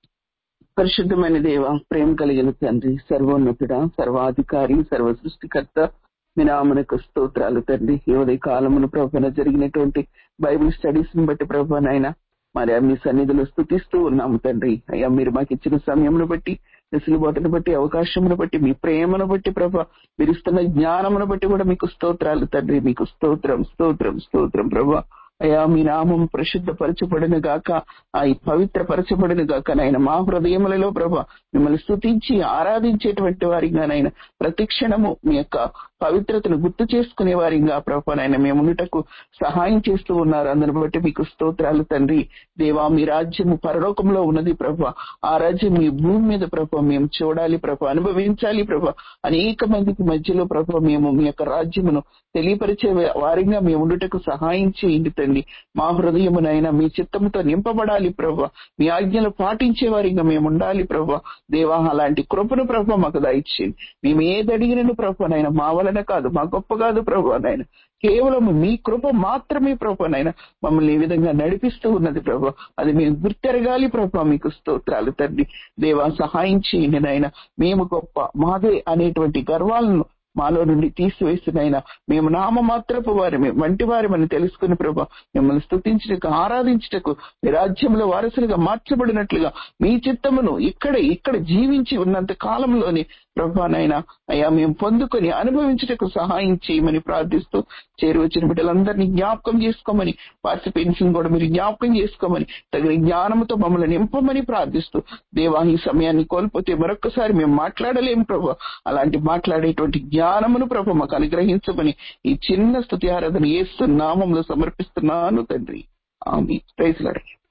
S3: పరిశుద్ధమైన దేవ ప్రేమ కలిగిన తండ్రి సర్వోన్నతుడ సర్వాధికారి సర్వ సృష్టికర్త మీ నామనకు స్తోత్రాలు తండ్రి ఈ ఉదయ కాలమును ప్రభున జరిగినటువంటి బైబిల్ స్టడీస్ ని బట్టి ప్రభు నాయన మరి ఆ మీ సన్నిధిలో స్థుతిస్తూ ఉన్నాము తండ్రి అయ్యా మీరు మాకు ఇచ్చిన సమయమును బట్టి వెసులుబాటును బట్టి అవకాశమును బట్టి మీ ప్రేమను బట్టి ప్రభా మీరు ఇస్తున్న జ్ఞానమును బట్టి కూడా మీకు స్తోత్రాలు తండ్రి మీకు స్తోత్రం స్తోత్రం స్తోత్రం ప్రభా అయ్యా మీ నామం ప్రసిద్ధపరచబడిన గాక ఆ ఈ పవిత్ర పరచబడిన గాక నాయన మా హృదయములలో ప్రభా మిమ్మల్ని స్తుతించి ఆరాధించేటువంటి వారిగా నాయన ప్రతి క్షణము మీ యొక్క పవిత్రతను గుర్తు చేసుకునే వారిగా ప్రభా నాయన మేము ఉండుటకు సహాయం చేస్తూ ఉన్నారు అందరిని బట్టి మీకు స్తోత్రాలు తండ్రి దేవా మీ రాజ్యము పరలోకంలో ఉన్నది ప్రభా ఆ రాజ్యం మీ భూమి మీద ప్రభా మేము చూడాలి ప్రభా అనుభవించాలి ప్రభా అనేక మందికి మధ్యలో ప్రభా మేము మీ యొక్క రాజ్యమును తెలియపరిచే వారిగా మేము ఉండుటకు సహాయం చేయండి తండ్రి మా హృదయమునైనా మీ చిత్తముతో నింపబడాలి ప్రభా మీ ఆజ్ఞలు పాటించే వారిగా మేము ఉండాలి ప్రభా దేవా అలాంటి కృపను ప్రభా మాకు దయచేయండి మేము ఏది అడిగినను ప్రభా నాయన మా వలన కాదు మా గొప్ప కాదు ప్రభా నాయన కేవలం మీ కృప మాత్రమే ప్రభా నాయన మమ్మల్ని ఈ విధంగా నడిపిస్తూ ఉన్నది ప్రభా అది మేము గుర్తెరగాలి ప్రభా మీకు స్తోత్రాలు తండ్రి దేవా సహాయం చేయండి నాయన మేము గొప్ప మాదే అనేటువంటి గర్వాలను మాలో నుండి తీసివేసినైనా మేము నామమాత్రపు వారిమే వంటి వారిమని తెలుసుకుని ప్రభా మిమ్మల్ని స్తుతించటకు ఆరాధించటకు మీ రాజ్యంలో వారసులుగా మార్చబడినట్లుగా మీ చిత్తమును ఇక్కడ ఇక్కడ జీవించి ఉన్నంత కాలంలోనే ప్రభానైనా అయ్యా మేము పొందుకొని అనుభవించటకు సహాయం చేయమని ప్రార్థిస్తూ చేరువచ్చిన బిడ్డలందరినీ జ్ఞాపకం చేసుకోమని పార్టిసిపెంట్స్ కూడా మీరు జ్ఞాపకం చేసుకోమని తగిన జ్ఞానంతో మమ్మల్ని నింపమని ప్రార్థిస్తూ దేవా ఈ సమయాన్ని కోల్పోతే మరొకసారి మేము మాట్లాడలేము ప్రభు అలాంటి మాట్లాడేటువంటి జ్ఞానమును ప్రభు మాకు అనుగ్రహించమని ఈ చిన్న స్థుతి ఆరాధన ఏస్తు నామంలో సమర్పిస్తున్నాను తండ్రి ఆమె ప్రైజ్ లాడ్